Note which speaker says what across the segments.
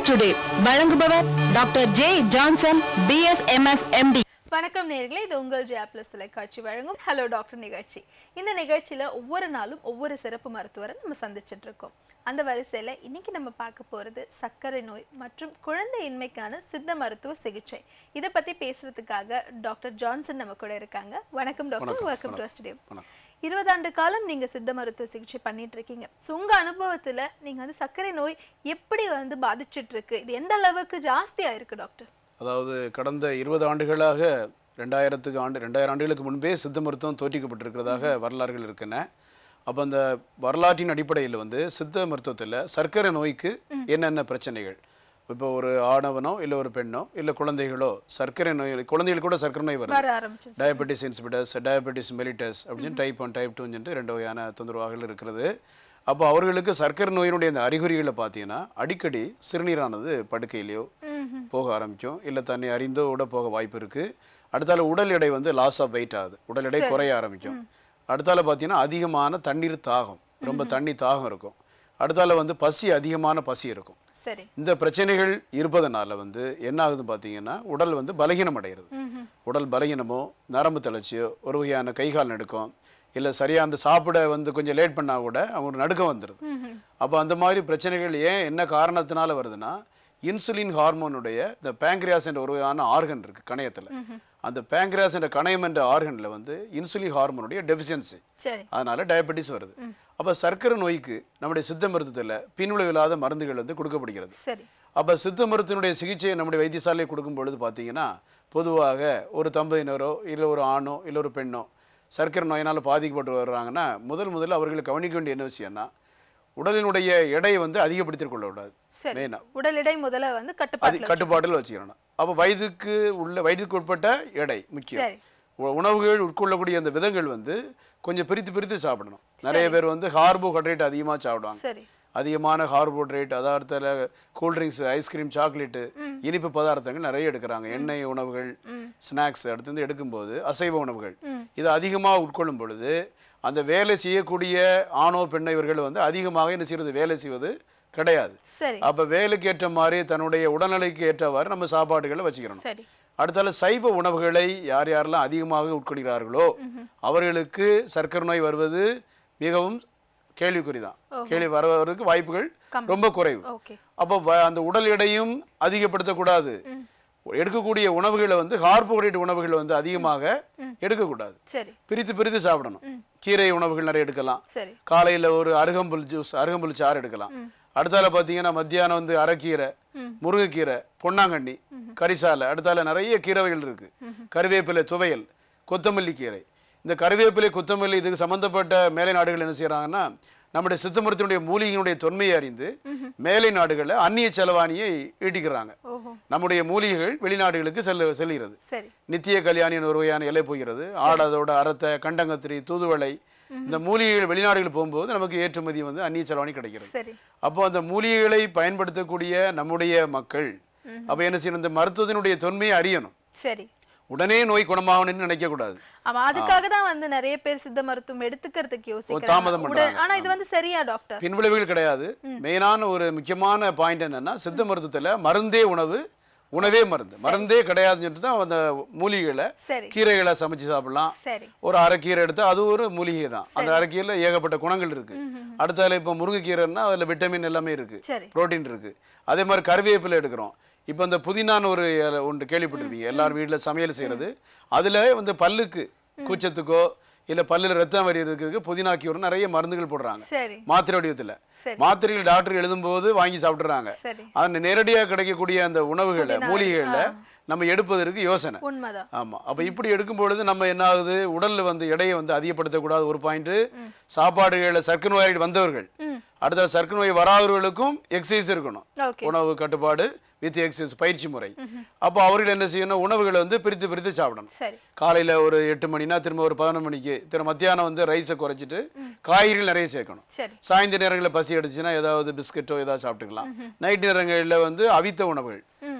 Speaker 1: Today வழங்குபவர் doctor J Johnson BS MS MD
Speaker 2: வணக்கம் நேர்களே இது உங்கள் ஜெயா பிளஸ் தொலைக்காட்சி வழங்கும் ஹலோ டாக்டர் நிகழ்ச்சி இந்த நிகழ்ச்சியில் ஒவ்வொரு நாளும் ஒவ்வொரு சிறப்பு மருத்துவரை நம்ம சந்திச்சுட்டு இருக்கோம் அந்த வரிசையில் இன்னைக்கு நம்ம பார்க்க போகிறது சர்க்கரை நோய் மற்றும் குழந்தையின்மைக்கான சித்த மருத்துவ சிகிச்சை இதை பற்றி பேசுறதுக்காக டாக்டர் ஜான்சன் நம்ம கூட இருக்காங்க வணக்கம் டாக்டர் வெல்கம் டு ஸ்டுடியோ இருபது ஆண்டு காலம் நீங்க சித்த மருத்துவ சிகிச்சை பண்ணிட்டு இருக்கீங்க ஸோ உங்க அனுபவத்துல நீங்க வந்து சர்க்கரை நோய் எப்படி வந்து பாதிச்சிட்டு இருக்கு இது எந்த அளவுக்கு ஜாஸ்தியா இருக்கு டாக்டர்
Speaker 3: அதாவது கடந்த இருபது ஆண்டுகளாக ரெண்டாயிரத்துக்கு ஆண்டு ரெண்டாயிரம் ஆண்டுகளுக்கு முன்பே சித்த மருத்துவம் தோற்றிக்கப்பட்டிருக்கிறதாக வரலாறுகள் இருக்கின்றன அப்போ அந்த வரலாற்றின் அடிப்படையில் வந்து சித்த மருத்துவத்தில் சர்க்கரை நோய்க்கு என்னென்ன பிரச்சனைகள் இப்போ ஒரு ஆணவனோ இல்லை ஒரு பெண்ணோ இல்லை குழந்தைகளோ சர்க்கரை நோய் குழந்தைகள் கூட சர்க்கரை நோய் வருது
Speaker 2: வர ஆரம்பிச்சு
Speaker 3: டயபெட்டிஸ் இன்சிபிடஸ் டயபெட்டிஸ் மெலிட்டஸ் அப்படின்னு டைப் ஒன் டைப் டூன்னு சொல்லிட்டு ரெண்டு வகையான தொந்தரவாகள் இருக்கிறது அப்போ அவர்களுக்கு சர்க்கரை நோயினுடைய அந்த அறிகுறிகளை பார்த்தீங்கன்னா அடிக்கடி சிறுநீரானது படுக்கையிலையோ போக ஆரம்பிக்கும் இல்லை தன்னை அறிந்தோ கூட போக வாய்ப்பு இருக்குது அடுத்தால உடல் எடை வந்து லாஸ் ஆஃப் வெயிட் ஆகுது உடல் எடை குறைய ஆரம்பிக்கும் அடுத்தால பார்த்தீங்கன்னா அதிகமான தண்ணீர் தாகம் ரொம்ப தண்ணி தாகம் இருக்கும் அடுத்தால வந்து பசி அதிகமான பசி இருக்கும்
Speaker 2: சரி
Speaker 3: இந்த பிரச்சனைகள் இருப்பதனால வந்து என்ன ஆகுதுன்னு பார்த்தீங்கன்னா உடல் வந்து பலகீனம் அடைகிறது உடல் பலகீனமோ நரம்பு தளர்ச்சியோ ஒரு வகையான கைகால் நடுக்கம் இல்லை சரியா அந்த சாப்பிட வந்து கொஞ்சம் லேட் பண்ணால் கூட அவங்களுக்கு நடுக்கம் வந்துடுது அப்போ அந்த மாதிரி பிரச்சனைகள் ஏன் என்ன காரணத்தினால வருதுன்னா இன்சுலின் ஹார்மோனுடைய இந்த பேங்க்ரியாஸ் என்ற ஒரு வகையான ஆர்கன் இருக்கு கணையத்தில் அந்த பேங்க்ரியாஸ் என்ற கணையம் என்ற ஆர்கனில் வந்து இன்சுலின் ஹார்மோனுடைய டெஃபிஷியன்சி
Speaker 2: சரி
Speaker 3: அதனால டயபெட்டிஸ் வருது அப்போ சர்க்கரை நோய்க்கு நம்முடைய சித்த மருத்துவத்தில் பின்விளைவில்லாத மருந்துகள் வந்து கொடுக்கப்படுகிறது
Speaker 2: சரி
Speaker 3: அப்போ சித்த மருத்துவனுடைய சிகிச்சையை நம்முடைய வைத்தியசாலையில் கொடுக்கும் பொழுது பார்த்தீங்கன்னா பொதுவாக ஒரு தம்பதியினரோ இல்லை ஒரு ஆணோ இல்லை ஒரு பெண்ணோ சர்க்கரை நோயினால் பாதிக்கப்பட்டு வர்றாங்கன்னா முதல் முதல்ல அவர்களுக்கு கவனிக்க வேண்டிய என்ன விஷயம்னா உடலினுடைய எடையை வந்து அதிகப்படுத்திக் கொள்ள கூடாது
Speaker 2: சரி
Speaker 3: மெயினாக
Speaker 2: உடல் எடை முதல்ல வந்து
Speaker 3: அது
Speaker 2: கட்டுப்பாட்டுல
Speaker 3: கட்டுப்பாட்டில் வச்சுக்கணும் அப்போ வயதுக்கு உள்ள வயதுக்கு உட்பட்ட எடை முக்கியம்
Speaker 2: சரி
Speaker 3: உ- உணவுகள் உட்கொள்ளக்கூடிய அந்த விதங்கள் வந்து கொஞ்சம் பிரித்து பிரித்து சாப்பிடணும் நிறைய பேர் வந்து கார்போஹைட்ரேட் அதிகமாக சாப்பிடுவாங்க
Speaker 2: சரி
Speaker 3: அதிகமான கார்போஹைட்ரேட் அதார்த்தத்தில் கூல்ட்ரிங்க்ஸ் ஐஸ்கிரீம் சாக்லேட்டு இனிப்பு பதார்த்தங்கள் நிறைய எடுக்கிறாங்க எண்ணெய் உணவுகள் ஸ்நாக்ஸ் அடுத்து வந்து எடுக்கும்போது அசைவ உணவுகள் இது அதிகமாக உட்கொள்ளும் பொழுது அந்த வேலை செய்யக்கூடிய ஆணோ பெண்ணோ இவர்கள் வந்து அதிகமாக என்ன செய்வது வேலை செய்வது கிடையாது
Speaker 2: சரி
Speaker 3: அப்போ வேலைக்கு ஏற்ற மாதிரி தன்னுடைய உடல்நிலைக்கு ஏற்றவாறு நம்ம சாப்பாடுகளை வச்சுக்கிறோம்
Speaker 2: சரி
Speaker 3: அடுத்தால சைவ உணவுகளை யார் யாரெல்லாம் அதிகமாக உட்கொள்கிறார்களோ அவர்களுக்கு சர்க்கரை நோய் வருவது மிகவும் கேள்விக்குறிதான் கேள்வி வருவதற்கு வாய்ப்புகள் ரொம்ப குறைவு
Speaker 2: ஓகே
Speaker 3: அப்போ வ- அந்த உடல் எடையும் அதிகப்படுத்தக்கூடாது எடுக்கக்கூடிய உணவுகளை வந்து கார்போஹைட்ரேட் உணவுகளை வந்து அதிகமாக எடுக்கக்கூடாது
Speaker 2: சரி
Speaker 3: பிரித்து பிரித்து சாப்பிடணும் கீரை உணவுகள் நிறைய எடுக்கலாம்
Speaker 2: சரி
Speaker 3: காலையில் ஒரு அருகம்புல் ஜூஸ் அருகம்புல் சாறு எடுக்கலாம் அடுத்தால பார்த்தீங்கன்னா மத்தியானம் வந்து அரைக்கீரை முருங்கைக்கீரை பொன்னாங்கண்ணி கரிசாலை அடுத்தால நிறைய கீரை வகைகள் இருக்கு கருவேப்பிலை துவையல் கொத்தமல்லி கீரை இந்த கருவேப்பிலை கொத்தமல்லி இதுக்கு சம்பந்தப்பட்ட மேலை நாடுகள் என்ன செய்றாங்கன்னா நம்முடைய சித்த மருத்துவனுடைய மூலிகையினுடைய தொன்மையை அறிந்து மேலை நாடுகளில் அந்நிய செலவாணியை ஈட்டிக்கிறாங்க
Speaker 2: ஓஹோ
Speaker 3: நம்முடைய மூலிகைகள் வெளிநாடுகளுக்கு செல்ல செல்கிறது
Speaker 2: சரி
Speaker 3: நித்திய கல்யாணின்னு ஒரு வகையான இலை போகிறது ஆடாதோட அரத்தை கண்டங்கத்திரி தூதுவளை இந்த மூலிகைகள் வெளிநாடுகள் போகும்போது நமக்கு ஏற்றுமதி வந்து அந்நிய செலவாணி கிடைக்கிறது
Speaker 2: சரி
Speaker 3: அப்போ அந்த மூலிகைகளை பயன்படுத்தக்கூடிய நம்முடைய மக்கள் அப்போ என்ன செய்யணும் இந்த மருத்துவத்தினுடைய தொன்மையை அறியணும்
Speaker 2: சரி
Speaker 3: உடனே நோய் குணமாகணும்னு நினைக்கக்கூடாது
Speaker 2: ஆமா அதுக்காக தான் வந்து நிறைய பேர் சித்த மருத்துவம் எடுத்துக்கிறதுக்கு யோசிக்கிறாங்க
Speaker 3: தாமதம்
Speaker 2: உடல்-
Speaker 3: பண்றாங்க.
Speaker 2: ஆனா இது வந்து சரியா டாக்டர்
Speaker 3: பின்விளைவுகள் கிடையாது மெயினான ஒரு முக்கியமான பாயிண்ட் என்னன்னா சித்த மருத்துவத்தில் மருந்தே உணவு உணவே மருந்து மருந்தே கிடையாதுன்னு சொல்லிட்டு தான் அந்த மூலிகைகளை
Speaker 2: சரி
Speaker 3: கீரைகளை சமைச்சு சாப்பிடலாம்
Speaker 2: சரி
Speaker 3: ஒரு அரைக்கீரை எடுத்து அது ஒரு மூலிகை தான் அந்த அரைக்கீரையில் ஏகப்பட்ட குணங்கள் இருக்கு அடுத்தால இப்போ முருங்கைக்கீரைன்னா அதில் விட்டமின் எல்லாமே இருக்கு
Speaker 2: சரி
Speaker 3: புரோட்டீன் இருக்கு அதே மாதிரி கருவேப்பிலை எடுக்கிறோம் இப்போ இந்த புதினான்னு ஒரு இலை ஒன்று கேள்விப்பட்டிருப்பீங்க எல்லாரும் வீட்டில் சமையல் செய்கிறது அதில் வந்து பல்லுக்கு கூச்சத்துக்கோ இல்லை பல்லில் ரத்தம் வரியதுக்கு புதினா கியூர் நிறைய மருந்துகள் போடுறாங்க
Speaker 2: சரி
Speaker 3: மாத்திரை வடிவத்தில்
Speaker 2: சரி
Speaker 3: மாத்திரைகள் டாக்டர் எழுதும்போது வாங்கி சாப்பிட்றாங்க
Speaker 2: சரி
Speaker 3: அந்த நேரடியாக கிடைக்கக்கூடிய அந்த உணவுகளை மூலிகைகளை நம்ம எடுப்பதற்கு யோசனை
Speaker 2: உண்மைதான்
Speaker 3: ஆமா அப்ப இப்படி எடுக்கும் பொழுது நம்ம என்ன ஆகுது உடல்ல வந்து எடையை வந்து அதிகப்படுத்தக்கூடாது ஒரு பாயிண்ட் சாப்பாடுகளில் சர்க்கரை நோய் வந்தவர்கள்
Speaker 2: ம்
Speaker 3: அடுத்த சர்க்கரை நோய் வராதவர்களுக்கும் எக்ஸசைஸ் இருக்கணும்
Speaker 2: ஓகே
Speaker 3: உணவு கட்டுப்பாடு வித் எக்ஸசைஸ் பயிற்சி முறை அப்போ அவர்கள் என்ன செய்யணும் உணவுகளை வந்து பிரித்து பிரித்து சாப்பிடணும்
Speaker 2: சரி
Speaker 3: காலையில் ஒரு எட்டு மணினா திரும்ப ஒரு பதினொன்று மணிக்கு திரும்ப மத்தியானம் வந்து ரைஸை குறைச்சிட்டு காய்கறிகள் நிறைய சேர்க்கணும்
Speaker 2: சரி
Speaker 3: சாயந்தர நேரங்களில் பசி அடிச்சுன்னா ஏதாவது பிஸ்கட்டோ ஏதாவது சாப்பிட்டுக்கலாம் நைட் நேரங்களில் வந்து அவித்த உணவுகள்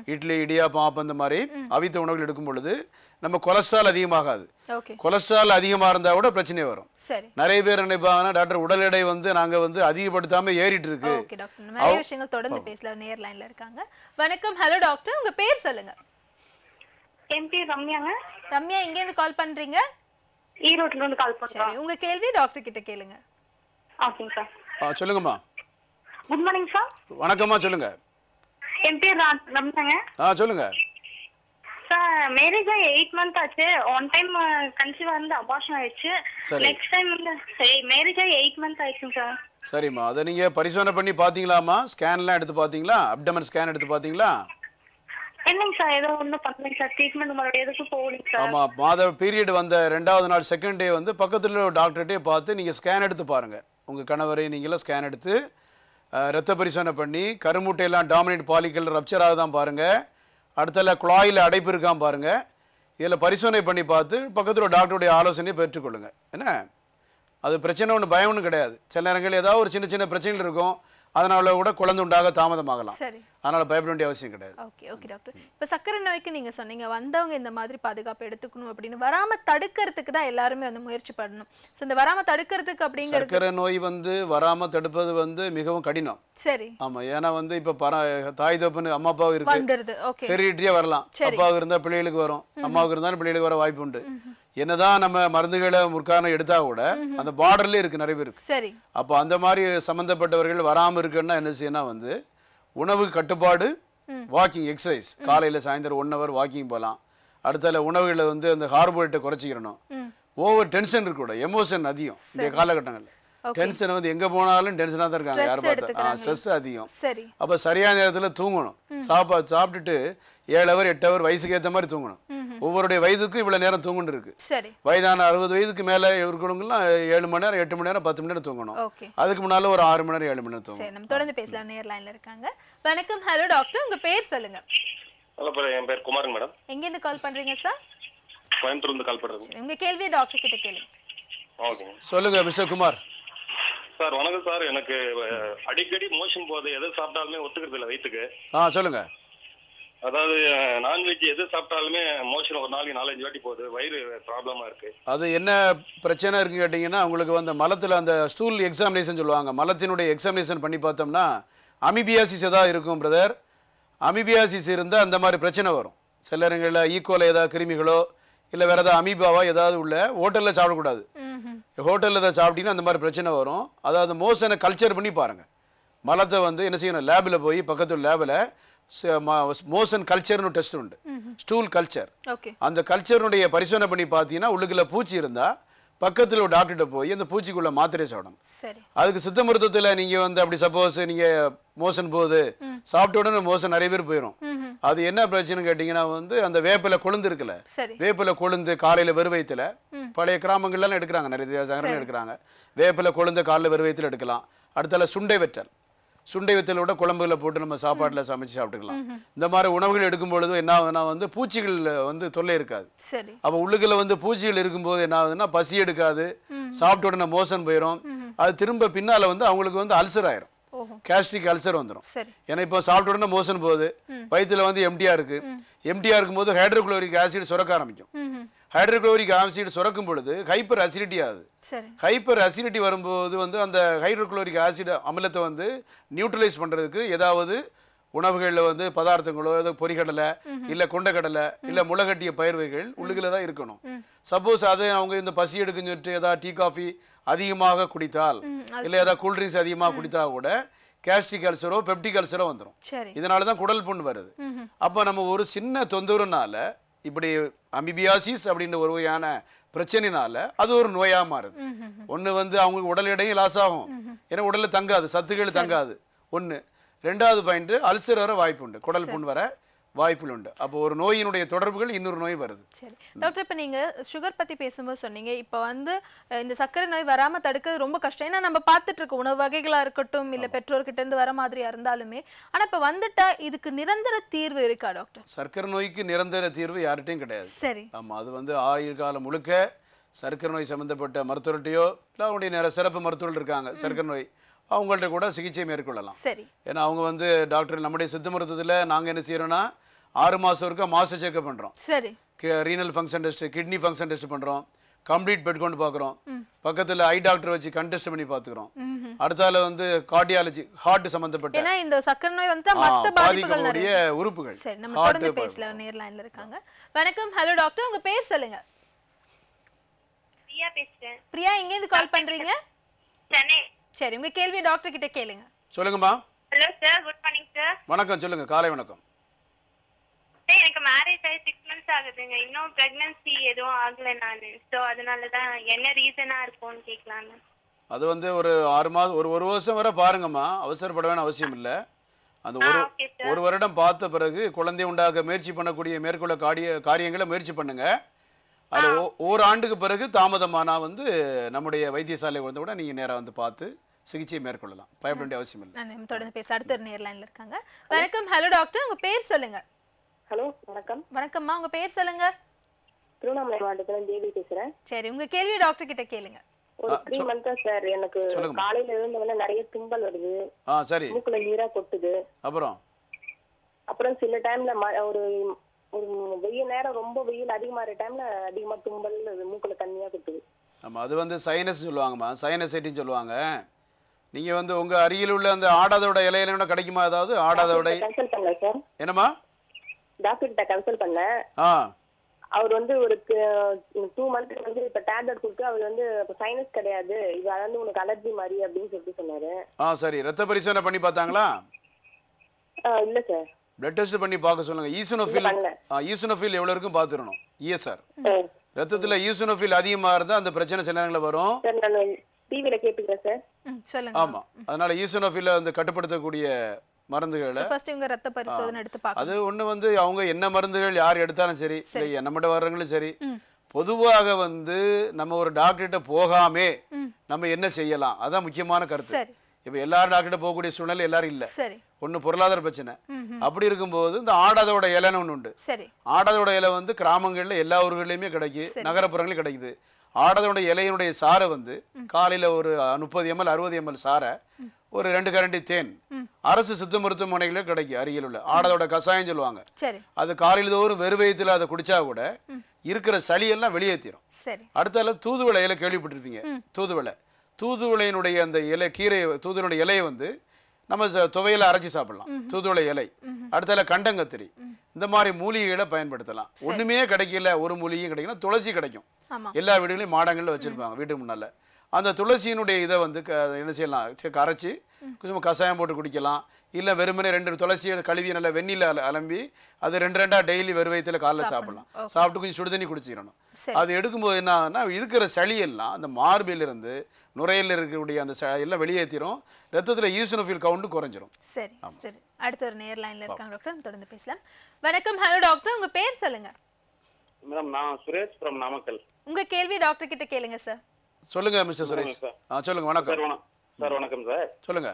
Speaker 3: இட்லி இடியாப்பம் ஆப்பம் இந்த மாதிரி அவித்த உணவுகள் எடுக்கும் பொழுது நம்ம கொலஸ்ட்ரால் அதிகமாகாது
Speaker 2: ஓகே
Speaker 3: கொலஸ்ட்ரால் அதிகமாக இருந்தால் கூட பிரச்சனை வரும்
Speaker 2: சரி
Speaker 3: நிறைய பேர் நினைப்பாங்கன்னா டாக்டர் உடல் எடை வந்து நாங்கள் வந்து அதிகப்படுத்தாம ஏறிட்டு இருக்கு
Speaker 2: ஓகே டாக்டர் நிறைய விஷயங்கள் தொடர்ந்து பேசலாம் நேர் லைன்ல இருக்காங்க வணக்கம் ஹலோ டாக்டர் உங்க பேர் சொல்லுங்க
Speaker 4: என் பேர் ரம்யாங்க
Speaker 2: ரம்யா எங்க இருந்து கால் பண்றீங்க
Speaker 4: ஈரோட்ல இருந்து கால் பண்றோம்
Speaker 2: சரி உங்க கேள்வி டாக்டர் கிட்ட கேளுங்க
Speaker 4: ஓகேங்க சார்
Speaker 3: ஆ சொல்லுங்கம்மா
Speaker 4: குட் மார்னிங் சார்
Speaker 3: வணக்கம்மா சொல்லுங்க
Speaker 4: என் பேர் ரா- ரம்யாங்க
Speaker 3: ஆ சொல்லுங்க
Speaker 4: சார் மேரேஜ் ஆகி எயிட் மந்த் ஆச்சு ஒன் டைம் கன்சீவ் வந்து அபார்ஷன் ஆயிடுச்சு
Speaker 3: சரி.
Speaker 4: நெக்ஸ்ட் டைம் வந்து மேரேஜ் ஆகி எயிட் மந்த் ஆயிடுச்சுங்க சார்
Speaker 3: சரிம்மா அதை நீங்கள் பரிசோதனை பண்ணி பார்த்தீங்களாம்மா ஸ்கேன்லாம் எடுத்து பார்த்தீங்களா அப்டமன் ஸ்கேன் எடுத்து பார்த்தீங்களா
Speaker 4: இல்லைங்க சார் ஏதோ ஒன்றும் பண்ணலைங்க சார் ட்ரீட்மெண்ட் மறுபடியும் எதுக்கும் போகலைங்க சார்
Speaker 3: ஆமாம் மாத பீரியட் வந்த ரெண்டாவது நாள் செகண்ட் டே வந்து பக்கத்தில் ஒரு டாக்டர்கிட்டே பார்த்து நீங்கள் ஸ்கேன் எடுத்து பாருங்கள் உங்கள் கணவரை நீங்களும் ஸ்கேன் எடுத்து அஹ், ரத்த பரிசோதனை பண்ணி கருமுட்டையெல்லாம் டாமினேட் பாலிக்கல் ரப்சர் ஆகுதான் பாருங்கள் அடுத்தல குழாயில் அடைப்பு இருக்கான் பாருங்கள் இதில் பரிசோதனை பண்ணி பார்த்து பக்கத்தில் ஒரு டாக்டருடைய ஆலோசனையை பெற்றுக்கொள்ளுங்க என்ன அது பிரச்சனை ஒன்று பயம் ஒன்றும் கிடையாது சில நேரங்கள் ஏதாவது ஒரு சின்ன சின்ன பிரச்சனைகள் இருக்கும் அதனால கூட குழந்தை உண்டாக தாமதமாகலாம்
Speaker 2: சரி
Speaker 3: அதனால் பயப்பட வேண்டிய அவசியம் கிடையாது
Speaker 2: ஓகே ஓகே டாக்டர் இப்போ சர்க்கரை நோய்க்கு நீங்க சொன்னீங்க வந்தவங்க இந்த மாதிரி பாதுகாப்பு எடுத்துக்கணும் அப்படின்னு வராம தடுக்கிறதுக்கு தான் எல்லாருமே வந்து முயற்சி பண்ணணும் ஸோ இந்த வராம தடுக்கிறதுக்கு அப்படிங்கிறது
Speaker 3: சர்க்கரை நோய் வந்து வராமல் தடுப்பது வந்து மிகவும் கடினம்
Speaker 2: சரி
Speaker 3: ஆமா ஏன்னா வந்து இப்ப பர தாய் தப்புன்னு அம்மா அப்பாவும் இருக்கு
Speaker 2: வந்துருது ஓகே
Speaker 3: ஹெரிடிட்டியா வரலாம் அப்பாவுக்கு இருந்தா பிள்ளைகளுக்கு வரும் அம்மாவுக்கு இருந்தாலும் பிள்ளைகளுக்கு வர வாய்ப்பு உண்டு என்னதான் நம்ம மருந்துகளை முற்காரணம் எடுத்தா கூட அந்த பார்டர்ல இருக்கு நிறைய பேருக்கு
Speaker 2: சரி
Speaker 3: அப்போ அந்த மாதிரி சம்மந்தப்பட்டவர்கள் வராம இருக்குன்னா என்ன செய்யணும் வந்து உணவு கட்டுப்பாடு வாக்கிங் எக்ஸசைஸ் காலையில சாயந்தரம் ஒன் ஹவர் வாக்கிங் போகலாம் அடுத்தால உணவுகளை வந்து அந்த கார்போஹைட்ரேட்டை குறைச்சிக்கிறணும்
Speaker 2: ம்
Speaker 3: ஓவர் டென்ஷன் இருக்கக்கூடாது எமோஷன் அதிகம் இந்த காலகட்டங்கள்ல டென்ஷன் வந்து எங்க போனாலும் டென்ஷனாக தான் இருக்காங்க
Speaker 2: Stress
Speaker 3: யார் பார்த்தா
Speaker 2: எடுத்துக்கிறாங்க.
Speaker 3: ஸ்ட்ரெஸ் அதிகம்
Speaker 2: சரி
Speaker 3: அப்போ சரியான நேரத்தில் தூங்கணும் சாப்பா சாப்பிட்டுட்டு ஏழு ஹவர் எட்டு ஹவர் வயசுக்கு ஏற்ற மாதிரி தூங்கணும் ஒவ்வொருடைய வயதுக்கும் இவ்வளோ நேரம் தூங்கணும் இருக்கு
Speaker 2: சரி
Speaker 3: வயதான அறுபது வயதுக்கு மேலே இருக்கிறவங்கலாம் ஏழு மணி நேரம் எட்டு மணி நேரம் பத்து மணி நேரம் தூங்கணும்
Speaker 2: ஓகே
Speaker 3: அதுக்கு முன்னால ஒரு ஆறு மணி நேரம் ஏழு மணி நேரம் தூங்கணும்
Speaker 2: சரி நம்ம தொடர்ந்து பேசலாம் நேர் லைன்ல இருக்காங்க வணக்கம் ஹலோ டாக்டர் உங்க பேர் சொல்லுங்க
Speaker 5: ஹலோ பேர் என் பேர் குமாருங்க மேடம்
Speaker 2: எங்க இருந்து கால் பண்றீங்க சார்
Speaker 5: கோயம்புத்தூர்லேருந்து கால் பண்ணுறேங்க
Speaker 2: உங்க கேள்வியை டாக்டர் கிட்ட கேளுங்க
Speaker 5: ஓகேங்க
Speaker 3: சொல்லுங்க மிஸ்டர் குமார்
Speaker 5: சார் வணக்கம் சார் எனக்கு அஹ், அடிக்கடி மோஷன் போகுது எது சாப்பிட்டாலுமே ஒத்துக்கிறது இல்லை வயிற்றுக்கு
Speaker 3: ஆ சொல்லுங்க
Speaker 5: அதாவது நான்வெஜ் எது சாப்பிட்டாலுமே மோஷன் ஒரு நாளைக்கு நாலஞ்சு வாட்டி போகுது வயிறு ப்ராப்ளமாக இருக்கு
Speaker 3: அது என்ன பிரச்சனை இருக்குன்னு கேட்டிங்கன்னா உங்களுக்கு வந்து மலத்தில் அந்த ஸ்டூல் எக்ஸாமினேஷன் சொல்லுவாங்க மலத்தினுடைய எக்ஸாமினேஷன் பண்ணி பார்த்தோம்னா அமிபியாசிஸ் ஏதாவது இருக்கும் பிரதர் அமிபியாசிஸ் இருந்தால் அந்த மாதிரி பிரச்சனை வரும் சில நேரங்களில் ஈக்குவல் ஏதாவது கிருமிகளோ இல்லை வேறு ஏதாவது அமீபாவோ ஏதாவது உள்ள ஹோட்டலில் சாப்பிடக்கூடாது
Speaker 2: ம்ஹும்.
Speaker 3: ஹோட்டலில் ஏதாவது சாப்பிட்டீங்கன்னா அந்த மாதிரி பிரச்சனை வரும் அதாவது மோசனை கல்ச்சர் பண்ணி பாருங்கள் மலத்தை வந்து என்ன செய்யணும் லேபில் போய் பக்கத்து லேபில் மோசன் கல்ச்சர்னு டெஸ்ட் உண்டு ஸ்டூல் கல்ச்சர்
Speaker 2: ஓகே
Speaker 3: அந்த கல்ச்சருடைய பரிசோதனை பண்ணி பார்த்தீங்கன்னா உள்ளுக்குள்ள பூச்சி இருந்தால் பக்கத்தில் ஒரு டாக்டர்கிட்ட போய் அந்த பூச்சிக்குள்ள மாத்திரை சாப்பிடணும்
Speaker 2: சரி
Speaker 3: அதுக்கு சித்த மருத்துவத்தில் நீங்கள் வந்து அப்படி சப்போஸ் நீங்கள் மோசன் போகுது சாப்பிட்ட உடனே மோசன் நிறைய பேர் போயிடும்
Speaker 2: ம்ஹும்.
Speaker 3: அது என்ன பிரச்சனைன்னு கேட்டிங்கன்னா வந்து அந்த வேப்பிலை கொழுந்து இருக்குல்ல
Speaker 2: சரி
Speaker 3: வேப்பிலை கொழுந்து காலையில் வெறுவயத்தில் பழைய கிராமங்கள்லாம் எடுக்கிறாங்க நிறைய சங்கரம் எடுக்கிறாங்க வேப்பிலை கொழுந்து காலையில் வெறுவயத்தில் எடுக்கலாம் அடுத்தால சுண்டை வெற்றல் சுண்டை வெத்தலோட குழம்புல போட்டு நம்ம சாப்பாட்டில் சமைச்சு சாப்பிட்டுக்கலாம் இந்த மாதிரி உணவுகள் எடுக்கும் பொழுது என்ன ஆகுதுன்னா வந்து பூச்சிகள் வந்து தொல்லை இருக்காது
Speaker 2: சரி
Speaker 3: அப்போ உள்ளுக்குள்ள வந்து பூச்சிகள் இருக்கும்போது என்ன ஆகுதுன்னா பசி எடுக்காது சாப்பிட்ட உடனே மோசன் போயிடும் அது திரும்ப பின்னால வந்து அவங்களுக்கு வந்து அல்சர் ஆயிரும்
Speaker 2: ஓஹோ
Speaker 3: கேஸ்ட்ரிக் அல்சர் வந்துடும்
Speaker 2: சரி
Speaker 3: ஏன்னா இப்போ சாப்பிட்ட உடனே மோசன் போகுது வயித்துல வந்து எம்டியா இருக்கு எம்டியா இருக்கும்போது ஹைட்ரோகுளோரிக் ஆசிட் சுரக்க ஆரம்பிக்கும்
Speaker 2: ம்ஹும்.
Speaker 3: ஹைட்ரோகுளோரிக் ஆசிட் சுரக்கும் பொழுது ஹைப்பர் அசிடிட்டி ஆகுது
Speaker 2: சரி
Speaker 3: ஹைப்பர் அசிடிட்டி வரும்போது வந்து அந்த ஹைட்ரோகுளோரிக் ஆசிட் அமிலத்தை வந்து நியூட்ரலைஸ் பண்றதுக்கு ஏதாவது உணவுகளில் வந்து பதார்த்தங்களோ ஏதோ பொரிகடலை இல்ல கொண்டக்கடலை இல்ல முளைகட்டிய பயிர் வகைகள் உள்ளுக்குள்ள தான் இருக்கணும் சப்போஸ் அது அவங்க இந்த பசி எடுக்குன்னு சொல்லிட்டு ஏதாவது டீ காஃபி அதிகமாக குடித்தால் இல்ல ஏதாவது கூல்ட்ரிங்க்ஸ் அதிகமாக குடித்தா கூட கேஸ்ட்ரிக் அல்சரோ பெப்டிக் அல்சரோ வந்துடும்
Speaker 2: சரி
Speaker 3: இதனால தான் குடல் புண் வருது அப்போ நம்ம ஒரு சின்ன தொந்தரவுனால இப்படி அமிபியாசிஸ் அப்படின்ற ஒரு வகையான பிரச்சனைனால அது ஒரு நோயா மாறுது ஒன்று வந்து அவங்க உடல் எடையும் லாஸ் ஆகும் ஏன்னா உடல்ல தங்காது சத்துக்கள் தங்காது ஒன்று ரெண்டாவது பாயிண்ட் அல்சர் வர வாய்ப்பு உண்டு குடல் புண் வர வாய்ப்புகள் உண்டு அப்போ ஒரு நோயினுடைய தொடர்புகள் இன்னொரு நோய் வருது
Speaker 2: சரி டாக்டர் இப்போ நீங்க சுகர் பத்தி பேசும்போது சொன்னீங்க இப்போ வந்து அஹ், இந்த சர்க்கரை நோய் வராம தடுக்கிறது ரொம்ப கஷ்டம் ஏன்னா நம்ம பார்த்துட்டு இருக்கோம் உணவு வகைகளா இருக்கட்டும் இல்ல பெற்றோர்கிட்ட இருந்து வர மாதிரியா இருந்தாலுமே ஆனா இப்போ வந்துட்டா இதுக்கு நிரந்தர தீர்வு இருக்கா டாக்டர்
Speaker 3: சர்க்கரை நோய்க்கு நிரந்தர தீர்வு யார்கிட்டையும் கிடையாது
Speaker 2: சரி
Speaker 3: ஆமாம் அது வந்து ஆயுள் காலம் முழுக்க சர்க்கரை நோய் சம்மந்தப்பட்ட மருத்துவர்கிட்டயோ இல்லை அவங்களுடைய நிறைய சிறப்பு மருத்துவர்கள் இருக்காங்க சர்க்கரை நோய் அவங்கள்ட்ட கூட சிகிச்சை மேற்கொள்ளலாம்
Speaker 2: சரி
Speaker 3: ஏன்னா அவங்க வந்து டாக்டர் நம்முடைய சித்த மருத்துவத்தில் நாங்கள் என்ன செய்கிறோன்னா ஆறு மாதம் ஒருக்கா மாஸ்டர் செக்அப் பண்ணுறோம்
Speaker 2: சரி
Speaker 3: renal function test kidney function test பண்ணுறோம் கம்ப்ளீட் பெட் கொண்டு பார்க்குறோம் பக்கத்தில் ஐ டாக்டர் வச்சு கண் டெஸ்ட் பண்ணி பார்த்துக்குறோம் அடுத்தால வந்து கார்டியாலஜி ஹார்ட் சம்மந்தப்பட்ட
Speaker 2: ஏன்னா இந்த சக்கரை நோய் வந்து
Speaker 3: ஆ,
Speaker 2: மத்த பாதிப்புகள்
Speaker 3: பாதிக்கக்கூடிய
Speaker 2: நிறைய
Speaker 3: உறுப்புகள்
Speaker 2: சரி நம்ம
Speaker 3: Heart
Speaker 2: தொடர்ந்து
Speaker 3: ப-
Speaker 2: பேசலாம் நேர் லைன்ல இருக்காங்க வணக்கம் ஹலோ டாக்டர் உங்க பேர் சொல்லுங்க
Speaker 4: பிரியா பேசுறேன்
Speaker 2: பிரியா எங்க இருந்து கால் பண்றீங்க
Speaker 4: சென்னை
Speaker 2: சரி உங்க கேள்வி டாக்டர் கிட்ட கேளுங்க
Speaker 3: சொல்லுங்கம்மா
Speaker 4: hello sir good morning sir
Speaker 3: வணக்கம் சொல்லுங்க காலை வணக்கம்
Speaker 4: சார் எனக்கு மேரேஜ் ஆகி சிக்ஸ் மந்த்ஸ் ஆகுதுங்க இன்னும் பிரெக்னன்சி எதுவும் ஆகல நான் ஸோ அதனால தான் என்ன ரீசனா இருக்கும்னு கேட்கலான்னு
Speaker 3: அது வந்து ஒரு ஆறு மாதம் ஒரு ஒரு வருஷம் வரை பாருங்கம்மா அவசரப்பட வேணும் அவசியம் இல்லை அந்த ஒரு
Speaker 4: okay, sir.
Speaker 3: ஒரு வருடம் பார்த்த பிறகு குழந்தை உண்டாக்க முயற்சி பண்ணக்கூடிய மேற்கொள்ள காரிய காரியங்களை முயற்சி பண்ணுங்க அது ஓ- ஓராண்டுக்கு பிறகு தாமதமானா வந்து நம்முடைய வைத்தியசாலை வந்து கூட நீங்கள் நேராக வந்து பார்த்து சிகிச்சை மேற்கொள்ளலாம் பயப்பட வேண்டிய அவசியம் இல்லை
Speaker 2: நான் நம்ம தொடர்ந்து பேச அடுத்த ஒரு நேர் லைன்ல இருக்காங்க வணக்கம் ஹலோ டாக்டர் உங்க பேர் சொல்லுங்க
Speaker 6: ஹலோ வணக்கம்
Speaker 2: வணக்கம்மா உங்க பேர் சொல்லுங்க
Speaker 6: திருவண்ணாமலை மாவட்டத்துல தேவி பேசுறேன்
Speaker 2: சரி உங்க கேள்வி டாக்டர் கிட்ட கேளுங்க
Speaker 6: ஒரு த்ரீ மந்த்தா சார் எனக்கு
Speaker 3: சொல்லுங்கம்மா.
Speaker 6: காலையில எழுந்தவொடனே நிறைய தும்பல் வருது
Speaker 3: ஆ சரி
Speaker 6: மூக்குல நீரா கொட்டுது
Speaker 3: அப்புறம்
Speaker 6: அப்புறம் சில டைம்ல ம- ஒரு ஒரு வெயில் நேரம் ரொம்ப வெயில் அதிகமாகிற டைம்ல அதிகமா தும்பல் மூக்குல தண்ணியா கொட்டுது
Speaker 3: ஆமாம் அது வந்து சைனஸ் சொல்லுவாங்கம்மா சைனசைட்டின்னு சொல்லுவாங்க நீங்கள் வந்து உங்கள் அருகில் உள்ள அந்த ஆடாதோட இலையில கூட கிடைக்குமா ஏதாவது ஆடாதோட
Speaker 6: கன்சல்ட் பண்ணேன் சார்
Speaker 3: என்னம்மா
Speaker 6: டாக்டர் கிட்ட கன்சல்ட் பண்ணேன்
Speaker 3: ஆ
Speaker 6: அவர் வந்து ஒரு டூ மந்த் வந்து இப்ப டேப்லெட் கொடுத்து அவர் வந்து சைனஸ் கிடையாது இது வந்து உனக்கு அலர்ஜி மாதிரி அப்படின்னு சொல்லிட்டு சொன்னாரு
Speaker 3: ஆ சரி ரத்த பரிசோதனை பண்ணி பார்த்தாங்களா
Speaker 6: ஆ, இல்ல சார்
Speaker 3: பிளட் டெஸ்ட் பண்ணி பார்க்க சொல்லுங்க ஈசுனோஃபில்
Speaker 6: பண்ணல.
Speaker 3: ஈசுனோஃபில் எவ்வளோ இருக்கும் பார்த்துடணும் இஎஸ்ஆர்
Speaker 6: ம்.
Speaker 3: ரத்தத்தில் ஈசுனோஃபில் அதிகமாக இருந்தால் அந்த பிரச்சனை சில நேரங்களில் வரும்
Speaker 6: சார் நான் டிவியில கேட்டுக்கிறேன் சார்
Speaker 2: ம், சொல்லுங்க
Speaker 3: ஆமாம் அதனால ஈசுனோஃபில் அந்த கட்டுப்படுத்தக்கூடிய மருந்துகளை
Speaker 2: ஃபர்ஸ்ட் இவங்க ரத்த பரிசோதனை எடுத்து பார்க்கணும்
Speaker 3: அது ஒன்று வந்து அவங்க என்ன மருந்துகள் யார் எடுத்தாலும் சரி இல்லை நம்மகிட்ட வர்றவங்களும் சரி பொதுவாக வந்து நம்ம ஒரு டாக்டர்கிட்ட போகாமே நம்ம என்ன செய்யலாம் அதான் முக்கியமான கருத்து
Speaker 2: சரி
Speaker 3: இப்போ எல்லாரும் டாக்டர்கிட்ட போகக்கூடிய சூழ்நிலை எல்லாரும் இல்லை
Speaker 2: சரி
Speaker 3: ஒன்று பொருளாதார பிரச்சனை அப்படி இருக்கும்போது இந்த ஆடாதோட இலைன்னு ஒன்று உண்டு
Speaker 2: சரி
Speaker 3: ஆடாதோட இலை வந்து கிராமங்களில் எல்லா ஊர்கள்லையுமே கிடைக்கும் நகரப்புறங்களிலும் கிடைக்குது ஆடாதோட இலையினுடைய சாறை வந்து காலையில் ஒரு முப்பது எம்எல் அறுபது எம்எல் சாறை ஒரு ரெண்டு கரண்டி தேன் அரசு சித்த மருத்துவமனைகளில் கிடைக்கும் அருகில் உள்ள ஆடாதோட கஷாயம் சொல்லுவாங்க
Speaker 2: சரி
Speaker 3: அது காலையில் தோறும் வெறுவயத்தில் அதை குடிச்சா கூட இருக்கிற சளியெல்லாம் வெளியேற்றிடும்
Speaker 2: சரி
Speaker 3: அடுத்தால தூதுவளை இலை கேள்விப்பட்டிருப்பீங்க தூதுவளை தூதுவளையினுடைய அந்த இலை கீரை தூதுவளுடைய இலையை வந்து நம்ம ச- துவையில அரைச்சி சாப்பிடலாம் தூதுவளை இலை அடுத்தால கண்டங்கத்திரி இந்த மாதிரி மூலிகைகளை பயன்படுத்தலாம் ஒண்ணுமே கிடைக்கல ஒரு மூலிகையும் கிடைக்கல துளசி கிடைக்கும்
Speaker 2: ஆமா
Speaker 3: எல்லா வீடுகளையும் மாடங்களில் வச்சிருப்பாங்க வீட்டுக்கு முன்னால அந்த துளசியினுடைய இதை வந்து க- என்ன செய்யலாம் சரி, கரைச்சி கொஞ்சம் கஷாயம் போட்டு குடிக்கலாம் இல்லை வெறுமனே ரெண்டு துளசியை கழுவி நல்லா வெந்நில அல அலம்பி அது ரெண்டு ரெண்டா டெய்லி வெறும் வயித்துல காலைல சாப்பிடலாம் சாப்பிட்டு கொஞ்சம் சுடு தண்ணி குடிச்சிடணும்
Speaker 2: சரி.
Speaker 3: அது எடுக்கும்போது என்ன ஆகுதுன்னா இருக்கிற சளியெல்லாம் அந்த மார்பிலிருந்து நுரையில் இருக்கக்கூடிய அந்த ச எல்லாம் வெளியேற்றிடும் ரத்தத்தில் ஈசனோஃபில் கவுண்ட் குறைஞ்சிரும்
Speaker 2: சரி சரி அடுத்த ஒரு நேர் லைன்ல இருக்காங்க டாக்டர் நம்ம தொடர்ந்து பேசலாம் வணக்கம் ஹலோ டாக்டர் உங்க பேர் சொல்லுங்க
Speaker 5: மேடம் நான் சுரேஷ் ஃப்ரம் நாமக்கல்
Speaker 2: உங்க கேள்வி டாக்டர் கிட்ட கேளுங்க சார்
Speaker 3: சொல்லுங்க மிஸ்டர் சுரேஷ்
Speaker 5: சார்.
Speaker 3: ஆ சொல்லுங்க
Speaker 5: சார்
Speaker 3: வணக்கம்
Speaker 5: வணக்கம் சார் வணக்கம் சார்
Speaker 3: சொல்லுங்க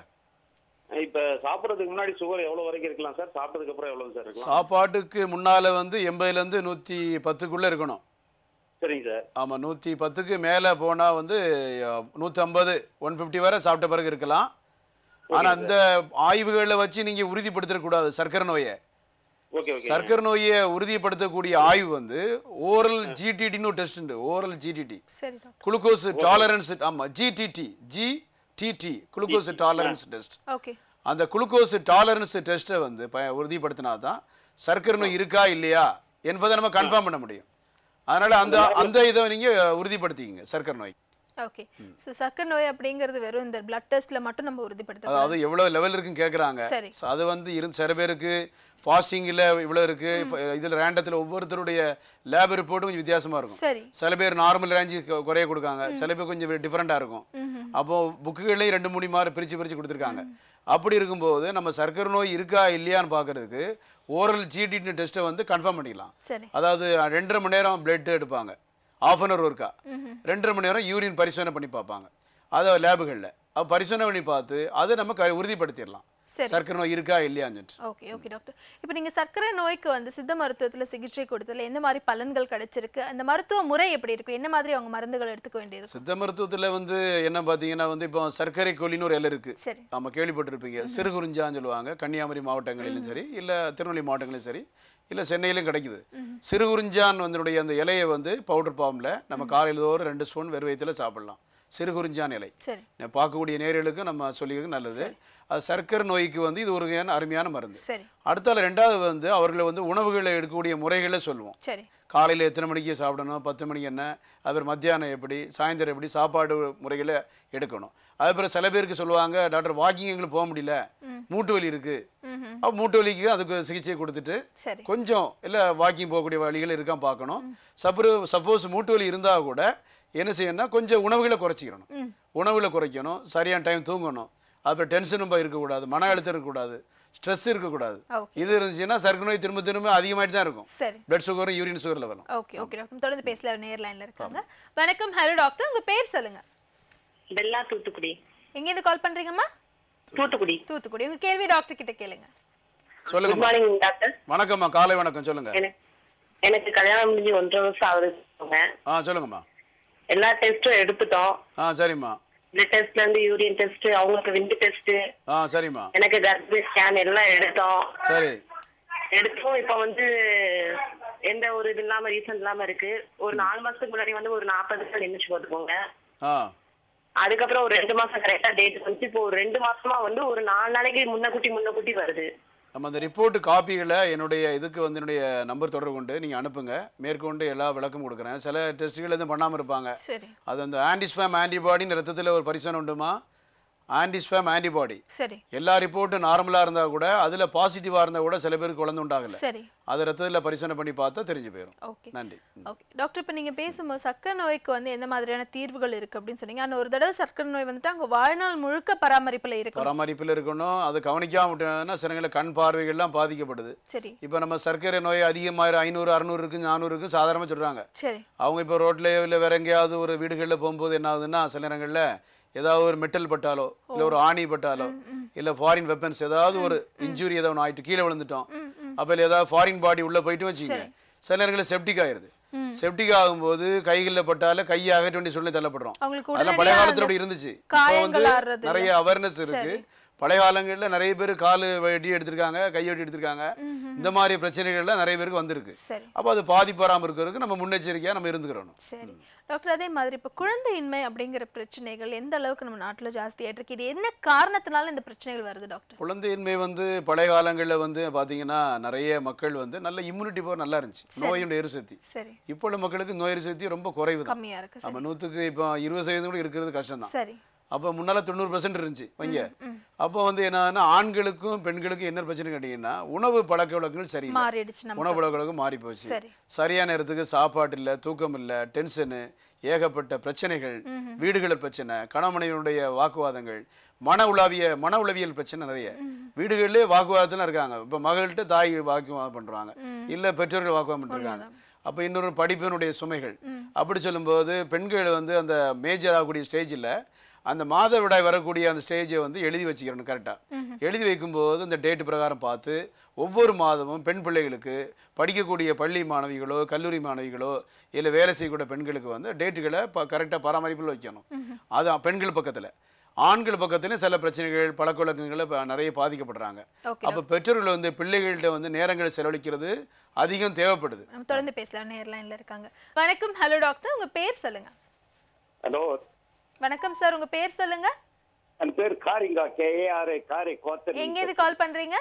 Speaker 5: இப்ப சாப்பிட்றதுக்கு முன்னாடி சுகர் எவ்வளவு வரைக்கும் இருக்கலாம் சார் சாப்பிட்டதுக்கு அப்புறம் எவ்வளவு சார் இருக்கலாம்
Speaker 3: சாப்பாட்டுக்கு முன்னால வந்து எண்பதுலேருந்து நூற்றி பத்துக்குள்ளே இருக்கணும்
Speaker 5: சரிங்க சார்
Speaker 3: ஆமாம் நூற்றி பத்துக்கு மேலே போனால் வந்து நூற்றம்பது ஒன் ஃபிஃப்டி வரை சாப்பிட்ட பிறகு இருக்கலாம் ஆனால் அந்த ஆய்வுகளை வச்சு நீங்கள் உறுதிப்படுத்திடக்கூடாது சர்க்கரை நோயை
Speaker 5: ஓகே ஓகே
Speaker 3: சர்க்கரை நோயை உறுதிப்படுத்தக்கூடிய ஆய்வு வந்து ஓரல் ஜிடிடின்னு ஒரு டெஸ்ட் உண்டு ஓரல் ஜிடிடி
Speaker 2: சரி டாக்டர்
Speaker 3: குளுக்கோஸ் டாலரன்ஸ் ஆமாம் GTT GTT glucose tolerance test
Speaker 2: okay
Speaker 3: அந்த குளுக்கோஸ் டாலரன்ஸ் டெஸ்ட்டை வந்து ப உறுதிப்படுத்தினா தான் சர்க்கரை நோய் இருக்கா இல்லையா என்பதை நம்ம கன்ஃபார்ம் பண்ண முடியும் அதனால அந்த அந்த இதை நீங்க உறுதிப்படுத்திக்கங்க சர்க்கரை நோய்
Speaker 2: ஓகே ஸோ சர்க்கரை நோய் அப்படிங்கிறது வெறும் இந்த பிளட் டெஸ்ட்ல மட்டும் நம்ம உறுதிப்படுத்த
Speaker 3: அதாவது எவ்வளவு லெவல் இருக்குன்னு கேட்குறாங்க
Speaker 2: சரி.
Speaker 3: அது வந்து இருந்து சில பேருக்கு ஃபாஸ்டிங்கில் இவ்வளோ இருக்கு இதில் ரேண்டத்தில் ஒவ்வொருத்தருடைய லேப் ரிப்போர்ட்டும் கொஞ்சம் வித்தியாசமா இருக்கும்
Speaker 2: சரி
Speaker 3: சில பேர் நார்மல் ரேஞ்சு குறைய கொடுக்காங்க சில பேர் கொஞ்சம் டிஃப்ரெண்ட்டாக இருக்கும் அப்போ புக்குகளையும் ரெண்டு மூணு மாதிரி பிரித்து பிரித்து கொடுத்துருக்காங்க அப்படி இருக்கும்போது நம்ம சர்க்கரை நோய் இருக்கா இல்லையான்னு பார்க்கறதுக்கு ஓரல் ஜிடின்னு டெஸ்ட்டை வந்து கன்ஃபார்ம் பண்ணிக்கலாம்
Speaker 2: சரி
Speaker 3: அதாவது ரெண்டரை மணி நேரம் பிளட் எடுப்பாங்க ஆஃப் அன் ஹவர் ஒர்க்கா ரெண்டரை மணி நேரம் யூரின் பரிசோதனை பண்ணி பார்ப்பாங்க அதை லேபுகளில் அப்போ பரிசோதனை பண்ணி பார்த்து அதை நம்ம க உறுதிப்படுத்திடலாம்
Speaker 2: சரி.
Speaker 3: சர்க்கரை நோய் இருக்கா இல்லையான்னு சொல்லிட்டு.
Speaker 2: ஓகே ஓகே டாக்டர் இப்போ நீங்க சர்க்கரை நோய்க்கு வந்து சித்த மருத்துவத்துல சிகிச்சை கொடுத்ததுல என்ன மாதிரி பலன்கள் கிடைச்சிருக்கு அந்த மருத்துவ முறை எப்படி இருக்கும் என்ன மாதிரி அவங்க மருந்துகள் எடுத்துக்க வேண்டியிருக்கும்
Speaker 3: சித்த மருத்துவத்துல வந்து என்ன பார்த்தீங்கன்னா வந்து இப்போ சர்க்கரை கொல்லின்னு ஒரு இலை இருக்கு
Speaker 2: சரி
Speaker 3: நம்ம கேள்விப்பட்டிருப்பீங்க சிறுகுறிஞ்சான்னு சொல்லுவாங்க கன்னியாகுமரி மாவட்டங்களிலும் சரி இல்லை திருநெல்வேலி மாவட்டங்களிலும் சரி இல்லை சென்னையிலும் கிடைக்குது சிறுகுறிஞ்சான் வந்தனுடைய அந்த இலையை வந்து பவுடர் ஃபார்மில் நம்ம காலையில் தோறும் ரெண்டு ஸ்பூன் வெறும் வயித்துல சாப்பிடலாம் சிறுகுறிஞ்சான் இலை
Speaker 2: சரி
Speaker 3: நான் பார்க்கக்கூடிய நேர்களுக்கு நம்ம சொல்லிக்கிறது நல்லது அது சர்க்கரை நோய்க்கு வந்து இது ஒரு வகையான அருமையான மருந்து
Speaker 2: சரி
Speaker 3: அடுத்தால ரெண்டாவது வந்து அவர்களை வந்து உணவுகளை எடுக்கக்கூடிய முறைகளை சொல்லுவோம்
Speaker 2: சரி
Speaker 3: காலையில் எத்தனை மணிக்கு சாப்பிடணும் பத்து மணிக்கு என்ன அப்புறம் மத்தியானம் எப்படி சாயந்தரம் எப்படி சாப்பாடு முறைகளை எடுக்கணும் அதுக்கப்புறம் சில பேருக்கு சொல்லுவாங்க டாக்டர் வாக்கிங் எங்களுக்கு போக முடியல மூட்டு வலி இருக்கு
Speaker 2: ம்ஹும்.
Speaker 3: அப்போ மூட்டு வலிக்கு அதுக்கு சிகிச்சை கொடுத்துட்டு
Speaker 2: சரி
Speaker 3: கொஞ்சம் இல்லை வாக்கிங் போகக்கூடிய வழிகள் இருக்கா பார்க்கணும் சப்பரு சப்போஸ் மூட்டு வலி இருந்தால் கூட என்ன செய்யணும்னா கொஞ்சம் உணவுகளை குறைச்சிக்கணும்
Speaker 2: ம்.
Speaker 3: உணவுகளை குறைக்கணும் சரியான டைம் தூங்கணும் அப்புறம் டென்ஷன் ரொம்ப இருக்கக்கூடாது மன அழுத்தம் இருக்கக்கூடாது ஸ்ட்ரெஸ் இருக்கக்கூடாது
Speaker 2: ஓகே
Speaker 3: இது இருந்துச்சுன்னா சர்க்கரை நோய் திரும்ப திரும்ப அதிகமாயிட்டு தான் இருக்கும்
Speaker 2: சரி
Speaker 3: பிளட் சுகரும் யூரின் சுகர் லெவலும்
Speaker 2: ஓகே ஓகே டாக்டர் தொடர்ந்து பேசல நேர் லைன்ல இருக்காங்க வணக்கம் ஹலோ டாக்டர் உங்க பேர் சொல்லுங்க
Speaker 6: பெல்லா தூத்துக்குடி
Speaker 2: எங்க இருந்து கால் பண்றீங்கம்மா
Speaker 6: தூத்துக்குடி
Speaker 2: தூத்துக்குடி உங்க கேள்வி டாக்டர் கிட்ட கேளுங்க
Speaker 6: குட்
Speaker 3: சொல்லுங்க
Speaker 6: மார்னிங் டாக்டர்
Speaker 3: வணக்கம்மா காலை வணக்கம் சொல்லுங்க
Speaker 6: எனக்கு எனக்கு கல்யாணம் முடிஞ்சு ஒன்றரை வருஷம் ஆகுது
Speaker 3: ஆ சொல்லுங்கம்மா
Speaker 6: எல்லா டெஸ்ட்டும் எடுத்துட்டோம்
Speaker 3: ஆ சரிம்மா
Speaker 6: பிளட் டெஸ்ட்ல இருந்து யூரின் டெஸ்ட் அவங்களுக்கு விந்து டெஸ்ட்
Speaker 3: ஆ சரிம்மா
Speaker 6: எனக்கு கர்ப்பி ஸ்கேன் எல்லாம் எடுத்தோம்
Speaker 3: சரி
Speaker 6: எடுத்தோம் இப்ப வந்து எந்த ஒரு இது இல்லாம ரீசன் இல்லாம இருக்கு ஒரு நாலு மாசத்துக்கு முன்னாடி வந்து ஒரு நாற்பது நாள் நிமிஷம் பார்த்துக்கோங்க
Speaker 3: ஆ
Speaker 6: அதுக்கப்புறம் ஒரு ரெண்டு மாசம் கரெக்டா டேட் வந்து இப்போ ஒரு ரெண்டு மாசமா வந்து ஒரு நாலு நாளைக்கு முன்னக்குட்டி முன்னக்குட்டி வருது
Speaker 3: நம்ம அந்த ரிப்போர்ட் காப்பிகளை என்னுடைய இதுக்கு வந்து என்னுடைய நம்பர் தொடர்பு கொண்டு நீங்கள் அனுப்புங்க மேற்கொண்டு எல்லா விளக்கம் கொடுக்குறேன் சில டெஸ்ட்டுகள் எதுவும் பண்ணாமல் இருப்பாங்க
Speaker 2: சரி
Speaker 3: அது அந்த ஆன்டிஸ்பேம் ஆன்டிபாடின்னு ரத்தத்தில் ஒரு பரிசோதனை உண்டுமா ஆன்டிஸ்பேம் ஆன்டிபாடி
Speaker 2: சரி
Speaker 3: எல்லா ரிப்போர்ட்டும் நார்மலாக இருந்தால் கூட அதில் பாசிட்டிவாக இருந்தால் கூட சில பேருக்கு குழந்தை உண்டாகலை
Speaker 2: சரி
Speaker 3: அது ரத்தத்தில் பரிசோதனை பண்ணி பார்த்தா தெரிஞ்சு போயிடும்
Speaker 2: ஓகே
Speaker 3: நன்றி
Speaker 2: ஓகே டாக்டர் இப்போ நீங்கள் பேசும்போது சர்க்கரை நோய்க்கு வந்து எந்த மாதிரியான தீர்வுகள் இருக்குது அப்படின்னு சொன்னீங்க ஆனால் ஒரு தடவை சர்க்கரை நோய் வந்துட்டு அவங்க வாழ்நாள் முழுக்க பராமரிப்பில் இருக்கும்
Speaker 3: பராமரிப்பில் இருக்கணும் அது கவனிக்காம விட்டோம்னா சிலங்களில் கண் பார்வைகள்லாம் பாதிக்கப்படுது
Speaker 2: சரி
Speaker 3: இப்போ நம்ம சர்க்கரை நோய் அதிகமாக ஐநூறு அறநூறு இருக்கு நானூறு இருக்கு சாதாரணமாக சொல்கிறாங்க
Speaker 2: சரி
Speaker 3: அவங்க இப்போ ரோட்லேயோ இல்லை வேற எங்கேயாவது ஒரு வீடுகளில் போகும்போது என்ன ஆகுதுன்னா சில நேரங்களில் ஏதாவது ஒரு மெட்டல் பட்டாலோ இல்லை ஒரு ஆணி பட்டாலோ இல்லை ஃபாரின் வெப்பன்ஸ் ஏதாவது ஒரு இன்ஜுரி ஏதாவது ஒன்று ஆயிட்டு கீழே விழுந்துட்டோம் அப்போ இல்லை ஏதாவது ஃபாரின் பாடி உள்ளே போயிட்டு வச்சுங்க சில நேரங்களில் செப்டிக் ஆயிருது செப்டிக் ஆகும்போது கைகளில் பட்டால கையை அகற்ற வேண்டிய சூழ்நிலை தள்ளப்படுறோம்
Speaker 2: அவங்களுக்கு
Speaker 3: அதெல்லாம் பழைய
Speaker 2: உடனடியா
Speaker 3: காலத்துல
Speaker 2: அந்த
Speaker 3: அப்படி இருந்துச்சு இப்போ வந்து
Speaker 2: காயங்கள் ஆறுறது
Speaker 3: நிறைய அவேர்னஸ் இருக்கு பழைய காலங்களில் நிறைய பேர் கால் வெட்டி எடுத்திருக்காங்க கை வெட்டி எடுத்திருக்காங்க இந்த மாதிரி பிரச்சனைகள்லாம் நிறைய பேருக்கு வந்திருக்கு
Speaker 2: சரி
Speaker 3: அப்போ அது பாதிப்பு வராமல் இருக்கிறதுக்கு நம்ம முன்னெச்சரிக்கையாக நம்ம இருந்துக்கிறோம்
Speaker 2: சரி டாக்டர் அதே மாதிரி இப்போ குழந்தையின்மை அப்படிங்கிற பிரச்சனைகள் எந்த அளவுக்கு நம்ம நாட்டில் ஜாஸ்தியாயிட்டு இருக்கு இது என்ன காரணத்தினால இந்த பிரச்சனைகள் வருது டாக்டர்
Speaker 3: குழந்தையின்மை வந்து பழைய காலங்களில் வந்து பார்த்தீங்கன்னா நிறைய மக்கள் வந்து நல்ல இம்யூனிட்டி பவர் நல்லா இருந்துச்சு நோயுடைய எரிசக்தி
Speaker 2: சரி
Speaker 3: இப்போ உள்ள மக்களுக்கு நோய் எரிசக்தி ரொம்ப குறைவு தான்
Speaker 2: கம்மியா இருக்கு சரி
Speaker 3: நம்ம நூற்றுக்கு இப்போ இருபது சதவீதம் கூட இருக்கிறது கஷ்டம் தான்
Speaker 2: சரி
Speaker 3: அப்போ முன்னால் தொண்ணூறு பர்சன்ட் இருந்துச்சு வைங்க அப்போ வந்து என்னன்னா ஆண்களுக்கும் பெண்களுக்கும் என்ன பிரச்சனை கேட்டிங்கன்னா உணவு பழக்க வழக்கங்கள் சரியில்லை
Speaker 2: மாறிடுச்சு நம்ம
Speaker 3: உணவு பழக்க வழக்கம் மாறி போச்சு
Speaker 2: சரி
Speaker 3: சரியான நேரத்துக்கு சாப்பாடு இல்லை தூக்கம் இல்லை டென்ஷனு ஏகப்பட்ட பிரச்சனைகள் வீடுகளில் பிரச்சனை கணவனையுடைய வாக்குவாதங்கள் மன உளவிய மன உளவியல் பிரச்சனை நிறைய வீடுகளிலே வாக்குவாதத்தில் இருக்காங்க இப்போ மகள்கிட்ட தாய் வாக்குவாதம் பண்ணுறாங்க இல்லை பெற்றோர்கள் வாக்குவாதம் பண்ணிருக்காங்க அப்போ இன்னொரு படிப்பினுடைய சுமைகள் அப்படி சொல்லும்போது பெண்கள் வந்து அந்த மேஜர் ஆகக்கூடிய ஸ்டேஜில் அந்த மாதவிடாய் வரக்கூடிய அந்த ஸ்டேஜை வந்து எழுதி வச்சுக்கிறணும் கரெக்டாக எழுதி வைக்கும்போது அந்த டேட்டு பிரகாரம் பார்த்து ஒவ்வொரு மாதமும் பெண் பிள்ளைகளுக்கு படிக்கக்கூடிய பள்ளி மாணவிகளோ கல்லூரி மாணவிகளோ இல்லை வேலை செய்யக்கூடிய பெண்களுக்கு வந்து டேட்டுகளை ப கரெக்டாக பராமரிப்பில் வைக்கணும் அது பெண்கள் பக்கத்தில் ஆண்கள் பக்கத்துலையும் சில பிரச்சனைகள் பழக்கவழக்கங்களை ப- நிறைய பாதிக்கப்படுறாங்க
Speaker 2: ஓகே
Speaker 3: அப்போ பெற்றோர்கள் வந்து பிள்ளைகள்கிட்ட வந்து நேரங்களை செலவழிக்கிறது அதிகம் தேவைப்படுது
Speaker 2: நம்ம தொடர்ந்து பேசலாம் நேர் லைன்ல இருக்காங்க வணக்கம் ஹலோ டாக்டர் உங்க பேர் சொல்லுங்க
Speaker 7: ஹலோ
Speaker 2: வணக்கம் சார் உங்க பேர் சொல்லுங்க
Speaker 7: என் பேர் காரிங்கா கேஏஆர்ஐ காரி கோத்தல்
Speaker 2: எங்க இருந்து கால் பண்றீங்க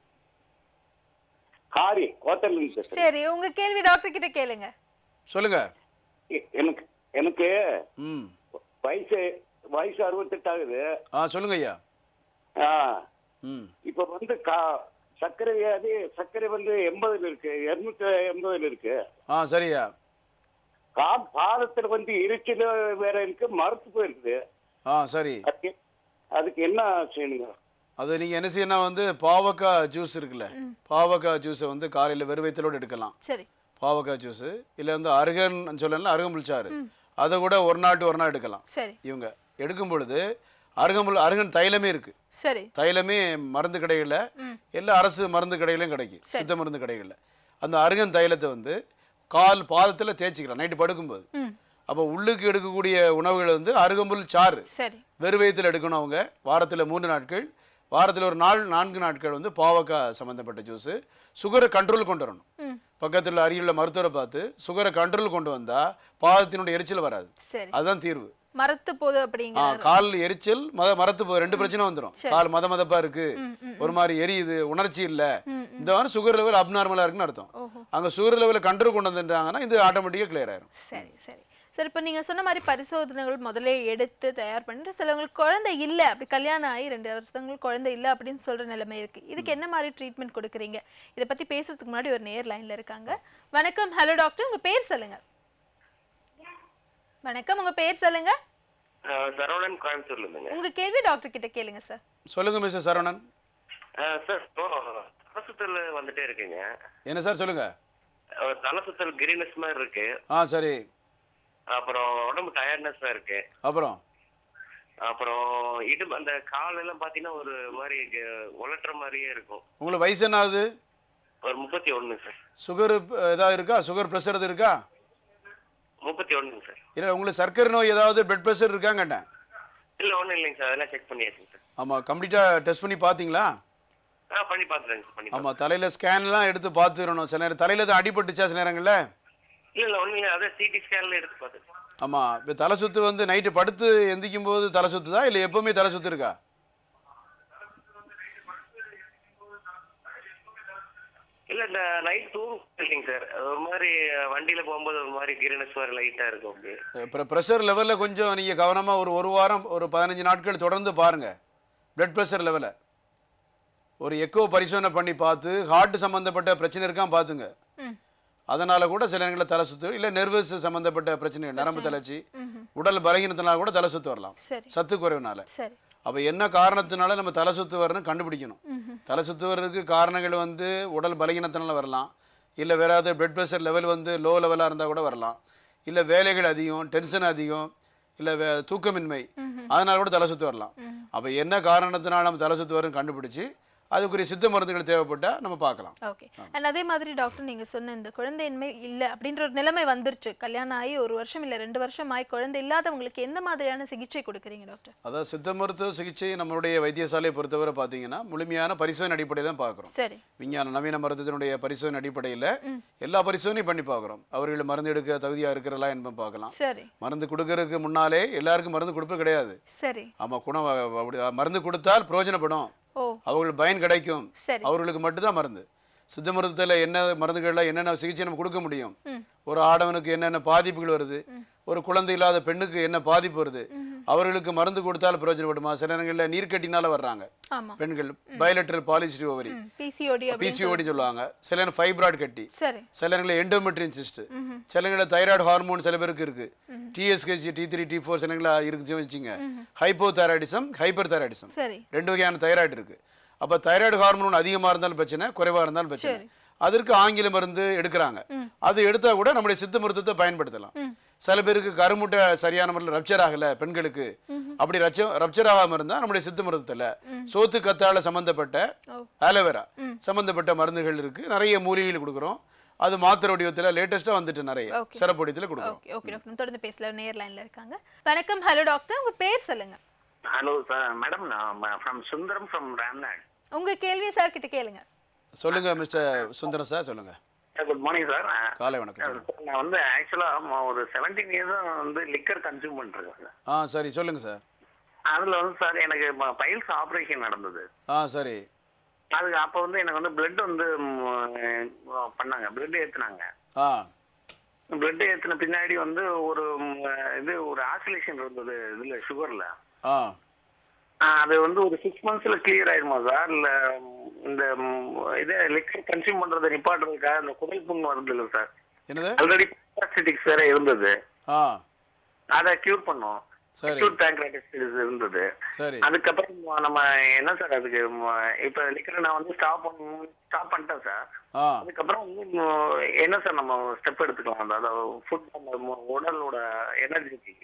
Speaker 7: காரி கோத்தல் பேசுறேன்
Speaker 2: சரி உங்க கேள்வி டாக்டர் கிட்ட கேளுங்க
Speaker 3: சொல்லுங்க
Speaker 7: எ- எனக்கு எனக்கு
Speaker 3: ம்
Speaker 7: வயசு வயசு அறுபத்தெட்டு ஆகுது
Speaker 3: ஆ சொல்லுங்க ஐயா
Speaker 7: ஆ,
Speaker 3: ம்
Speaker 7: இப்ப வந்து கா சர்க்கரை வியாதி சர்க்கரை வந்து எண்பதுல இருக்கு இருநூத்தி எண்பதுல இருக்கு
Speaker 3: ஆ சரியா
Speaker 7: கா பாதத்துல வந்து எரிச்சல் வேற இருக்கு மறுத்து போயிருக்குது
Speaker 3: ஆ சரி
Speaker 7: அதுக்கு அதுக்கு என்ன செய்யணுங்க
Speaker 3: அது நீங்கள் என்ன செய்யணும் வந்து பாவக்காய் ஜூஸ் இருக்குல்ல பாவக்காய் ஜூஸை வந்து காலையில் வெறுவைத்தலோடு எடுக்கலாம்
Speaker 2: சரி
Speaker 3: பாவக்காய் ஜூஸு இல்லை வந்து அருகன் சொல்லலாம் அருகம்புல் சாறு அதை கூட ஒரு நாள் to ஒரு நாள் எடுக்கலாம்
Speaker 2: சரி
Speaker 3: இவங்க எடுக்கும் பொழுது அருகம்புல் அருகன் தைலமே இருக்குது
Speaker 2: சரி
Speaker 3: தைலமே மருந்து கடைகளில்
Speaker 2: ம்.
Speaker 3: எல்லா அரசு மருந்து கடையிலையும் கிடைக்கும் சித்த மருந்து கடைகளில் அந்த அருகன் தைலத்தை வந்து கால் பாதத்தில் தேய்ச்சிக்கலாம் நைட்டு படுக்கும்போது
Speaker 2: ம்
Speaker 3: அப்போ உள்ளுக்கு எடுக்கக்கூடிய உணவுகள் வந்து அருகம்புல் சாறு
Speaker 2: சரி
Speaker 3: வெறு வயித்துல எடுக்கணும் அவங்க வாரத்தில் மூன்று நாட்கள் வாரத்தில் ஒரு நாள் நான்கு நாட்கள் வந்து பாவக்காய் சம்மந்தப்பட்ட ஜூஸு சுகரை கண்ட்ரோல் கொண்டு வரணும்
Speaker 2: ம்
Speaker 3: பக்கத்தில் அருகிலுள்ள மருத்துவரை பார்த்து சுகரை கண்ட்ரோல் கொண்டு வந்தால் பாதத்தினுடைய எரிச்சல் வராது
Speaker 2: சரி
Speaker 3: அதுதான் தீர்வு
Speaker 2: மரத்து போது
Speaker 3: ஆ
Speaker 2: அப்படிங்கிற
Speaker 3: கால் எரிச்சல் மத மரத்து போ- ரெண்டு பிரச்சனை வந்துடும் கால் மத மதப்பா இருக்கு
Speaker 2: ம், ம்,
Speaker 3: ஒரு மாதிரி எரியுது உணர்ச்சி இல்ல
Speaker 2: ம்,
Speaker 3: இந்த மாதிரி சுகர் லெவல் அப்நார்மலா இருக்குன்னு அர்த்தம்
Speaker 2: ஓஹோ
Speaker 3: அங்க சுகர் லெவலை கண்ட்ரோல் கொண்டு வந்துட்டாங்கன்னா இது ஆட்டோமேட்டிக்கா கிளியர் ஆயிரும்
Speaker 2: சரி சரி சார் இப்போ நீங்கள் சொன்ன மாதிரி பரிசோதனைகள் முதல்ல எடுத்து தயார் பண்ணிட்டு சிலவங்களுக்கு குழந்தை இல்லை அப்படி கல்யாணம் ஆகி ரெண்டு வருஷங்களுக்கு குழந்தை இல்லை அப்படின்னு சொல்கிற நிலைமை இருக்குது இதுக்கு என்ன மாதிரி ட்ரீட்மெண்ட் கொடுக்குறீங்க இதை பற்றி பேசுறதுக்கு முன்னாடி ஒரு நேர் லைனில் இருக்காங்க வணக்கம் ஹலோ டாக்டர் உங்கள் பேர் சொல்லுங்க வணக்கம் உங்கள் பேர் சொல்லுங்க
Speaker 5: சரவணன் கோயம்புத்தூர்ல இருந்துங்க
Speaker 2: உங்கள் கேள்வி டாக்டர் கிட்ட கேளுங்க சார்
Speaker 3: சொல்லுங்க மிஸ்டர் சரவணன்
Speaker 5: சார் இப்போ தலை சுத்தல் வந்துட்டே இருக்குங்க
Speaker 3: என்ன சார் சொல்லுங்க
Speaker 5: அஹ் தலை சுத்தல் கிரீனஸ் மாதிரி இருக்கு
Speaker 3: ஆ சரி
Speaker 5: அப்புறம் உடம்பு டயர்ட்னஸா இருக்கு
Speaker 3: அப்புறம்
Speaker 5: அப்புறம் இடுப்பு அந்த கால் எல்லாம் பாத்தீங்கன்னா ஒரு மாதிரி க- உலட்டுற மாதிரியே இருக்கும்
Speaker 3: உங்களுக்கு வயசு என்ன ஆகுது
Speaker 5: ஒரு முப்பத்தி ஒண்ணுங்க சார்
Speaker 3: சுகர் ஏதாவது இருக்கா சுகர் ப்ரெஷர் எது இருக்கா
Speaker 5: முப்பத்தி ஒண்ணுங்க சார்
Speaker 3: இல்லை உங்களுக்கு சர்க்கரை நோய் ஏதாவது பிளட் ப்ரெஷர் இருக்கான்னு கேட்டேன்
Speaker 5: இல்ல ஒண்ணும் இல்லைங்க சார் அதெல்லாம் செக் பண்ணியாச்சுங்க சார்
Speaker 3: ஆமாம் கம்ப்ளீட்டாக டெஸ்ட் பண்ணி பார்த்தீங்களா
Speaker 5: ஆ பண்ணி பார்த்துறேங்க சார் பண்ணி பார்த்துறேன்.
Speaker 3: ஆமாம் தலையில் ஸ்கேன்லாம் எடுத்து பார்த்துக்கணும் சில நேரம் தலையில் தான் அடிபட்டுச்சா சில நேரங்களில்
Speaker 5: இல்ல இல்ல ஒண்ணும் இல்லை அதான் சிடி ஸ்கேன்ல எடுத்து பார்த்துட்டு
Speaker 3: ஆமாம் இப்போ தலை சுத்து வந்து நைட்டு படுத்து எந்திக்கும் போது தலை சுத்துதா இல்லை எப்பவுமே தலை சுத்து இருக்கா
Speaker 5: இல்ல இந்த நைட் தூங்க இல்லைங்க சார் ஒரு மாதிரி வண்டியில போகும்போது ஒரு மாதிரி கிரீனஸ் மாதிரி லைட்டா இருக்கும் அப்படியே
Speaker 3: அப்புறம் ப்ரெஷர் லெவலில் கொஞ்சம் நீங்கள் கவனமாக ஒரு ஒரு வாரம் ஒரு பதினஞ்சு நாட்கள் தொடர்ந்து பாருங்கள் பிளட் ப்ரெஷர் லெவலை ஒரு எக்கோ பரிசோதனை பண்ணி பார்த்து ஹார்ட் சம்மந்தப்பட்ட பிரச்சனை இருக்கான்னு பார்த்துங்க
Speaker 2: ம்
Speaker 3: அதனால கூட சில நேரங்களில் தலை சுத்து இல்லை நெர்வஸ் சம்மந்தப்பட்ட பிரச்சனைகள் நரம்பு தளர்ச்சி
Speaker 2: ம்ஹும்.
Speaker 3: உடல் பலகீனத்தினால கூட தலை சுத்து வரலாம்
Speaker 2: சரி
Speaker 3: சத்து குறைவுனால
Speaker 2: சரி
Speaker 3: அப்போ என்ன காரணத்தினால நம்ம தலை சுத்து வரணும்னு கண்டுபிடிக்கணும்
Speaker 2: ம்ஹும்.
Speaker 3: தலை சுத்து வர்றதுக்கு காரணங்கள் வந்து உடல் பலகீனத்தினால வரலாம் இல்லை வேற ஏதாவது பிளட் ப்ரெஷர் லெவல் வந்து லோ லெவலாக இருந்தால் கூட வரலாம் இல்லை வேலைகள் அதிகம் டென்ஷன் அதிகம் இல்லை வே தூக்கமின்மை அதனால கூட தலை சுத்து வரலாம் அப்போ என்ன காரணத்தினால நம்ம தலை சுத்து வரும்னு கண்டுபிடிச்சு அதுக்குரிய சித்த மருந்துகள் தேவைப்பட்டால் நம்ம பார்க்கலாம்
Speaker 2: ஓகே அண்ட் அதே மாதிரி டாக்டர் நீங்க சொன்ன இந்த குழந்தையின்மை இல்லை அப்படின்ற ஒரு நிலைமை வந்துருச்சு கல்யாணம் ஆகி ஒரு வருஷம் இல்லை ரெண்டு வருஷம் ஆகி குழந்தை இல்லாதவங்களுக்கு எந்த மாதிரியான சிகிச்சை கொடுக்குறீங்க டாக்டர்
Speaker 3: அதாவது சித்த மருத்துவ சிகிச்சை நம்மளுடைய வைத்தியசாலையை பொறுத்தவரை பார்த்தீங்கன்னா முழுமையான பரிசோதனை அடிப்படையில் தான் பார்க்குறோம்
Speaker 2: சரி
Speaker 3: விஞ்ஞான நவீன மருத்துவத்தினுடைய பரிசோதனை அடிப்படையில் எல்லா பரிசோதனையும் பண்ணி பார்க்குறோம் அவர்கள் மருந்து எடுக்க தகுதியாக இருக்கிறலா என்பதை பார்க்கலாம்
Speaker 2: சரி
Speaker 3: மருந்து கொடுக்கறதுக்கு முன்னாலே எல்லாருக்கும் மருந்து கொடுப்பது கிடையாது
Speaker 2: சரி
Speaker 3: ஆமாம் குணம் அப்படி மருந்து கொடுத்தால் பிரயோஜனப்படும்
Speaker 2: ஓ
Speaker 3: அவங்களுக்கு பயன் கிடைக்கும்
Speaker 2: சரி
Speaker 3: அவர்களுக்கு மட்டும்தான் மருந்து சித்த மருத்துவத்தில் என்ன மருந்துகள்லாம் என்னென்ன சிகிச்சை நம்ம கொடுக்க முடியும்
Speaker 2: ம்.
Speaker 3: ஒரு ஆடவனுக்கு என்னென்ன பாதிப்புகள் வருது ஒரு குழந்தை இல்லாத பெண்ணுக்கு என்ன பாதிப்பு வருது அவர்களுக்கு மருந்து கொடுத்தால் பிரயோஜனப்படுமா சில நேரங்களில் நீர்க்கட்டினால வர்றாங்க
Speaker 2: ஆமா
Speaker 3: பெண்கள் பயலெட்ரல் பாலிசிட்டிவ் ஓவரி
Speaker 2: பிசிஓடி அப்படின்னு
Speaker 3: பிசிஓடி சொல்லுவாங்க சில நேரம் ஃபைப்ராய்டு கட்டி
Speaker 2: சரி
Speaker 3: சில நேரங்களில் எண்டோமெட்ரியன் சிஸ்ட் சில நேரங்களில் தைராய்டு ஹார்மோன் சில பேருக்கு இருக்கு டிஎஸ்கேஜி டி த்ரீ டி ஃபோர் சில நேரங்களில் இருக்குச்சு வச்சுங்க ஹைப்போ தைராய்டிசம் ஹைப்பர் தைராய்டிசம்
Speaker 2: சரி
Speaker 3: ரெண்டு வகையான தைராய்டு இருக்கு அப்போ தைராய்டு ஹார்மோன் அதிகமாக இருந்தாலும் பிரச்சனை குறைவாக இருந்தாலும் பிரச்சனை அதற்கு ஆங்கில மருந்து எடுக்கிறாங்க அது எடுத்தா கூட நம்முடைய சித்த மருத்துவத்தை பயன்படுத்தலாம் சில பேருக்கு கருமுட்டை சரியான முறையில் ரப்சர் ஆகல பெண்களுக்கு அப்படி ரச்ச ரப்சர் ஆகாம இருந்தா நம்முடைய சித்த மருத்துவத்துல சோத்து கத்தாழ சம்பந்தப்பட்ட
Speaker 2: ஓ.
Speaker 3: ஆலோவேரா சம்பந்தப்பட்ட மருந்துகள் இருக்கு நிறைய மூலிகைகள் கொடுக்குறோம் அது மாத்திரை வடிவத்துல லேட்டஸ்டா வந்துட்டு நிறைய
Speaker 2: Okay.
Speaker 3: சிறப்பு கொடுக்குறோம்
Speaker 2: ஓகே ஓகே டாக்டர் தொடர்ந்து பேசல நேர் லைன்ல இருக்காங்க வணக்கம் ஹலோ டாக்டர் உங்க பேர் சொல்லுங்க
Speaker 8: ஹலோ சார் மேடம் நான் ஃப்ரம் சுந்தரம் ஃப்ரம் ராம்நாட்
Speaker 2: உங்க கேள்வி சார் கிட்ட கேளுங்க
Speaker 3: சொல்லுங்க மிஸ்டர் சுந்தரம் சார் சொல்லுங்க
Speaker 8: குட் மார்னிங் சார்
Speaker 3: காலை வணக்கம் சொல்லுங்க.
Speaker 8: நான் வந்து ஆக்சுவலாக ஒரு செவன்டீன் இயர்ஸாக வந்து லிக்கர் கன்சியூம் பண்ணிருக்கேன் சார்
Speaker 3: ஆ சரி சொல்லுங்க சார்
Speaker 8: அதில் வந்து சார் எனக்கு பைல்ஸ் ஆப்ரேஷன் நடந்தது
Speaker 3: ஆ சரி
Speaker 8: அதுக்கு அப்போ வந்து எனக்கு வந்து பிளட் வந்து ம், பண்ணாங்க பிளட் ஏற்றுனாங்க
Speaker 3: ஆ
Speaker 8: பிளட் ஏற்றின பின்னாடி வந்து ஒரு ம், இது ஒரு ஆசிலேஷன் இருந்தது இதில் சுகரில்
Speaker 3: ஆ
Speaker 8: அது வந்து ஒரு சிக்ஸ் மந்த்ஸ்ல கிளியர் ஆயிடுமா சார் இல்ல ம், இந்த ம், இதை லிக்கர் கன்சியூம் பண்றதை நிப்பாட்டுறதுக்காக இந்த குடல் புண் வருது இல்லை சார்
Speaker 3: என்னது
Speaker 8: ஆல்ரெடி பாராசிட்டிக்ஸ் வேற இருந்தது
Speaker 3: ஆ
Speaker 8: அதை கியூர் பண்ணோம்
Speaker 3: சரி
Speaker 8: acute pancreatitis இருந்தது
Speaker 3: சரி
Speaker 8: அதுக்கப்புறம் நம்ம என்ன சார் அதுக்கு ம- இப்ப லிக்கர் நான் வந்து ஸ்டாப் பண்ண ஸ்டாப் பண்ணிட்டேன் சார்
Speaker 3: ஆ
Speaker 8: அதுக்கப்புறம் வந்து ம- என்ன சார் நம்ம ஸ்டெப் எடுத்துக்கலாம் அதாவது ஃபுட் நம்ம ம- உடலோட எனர்ஜி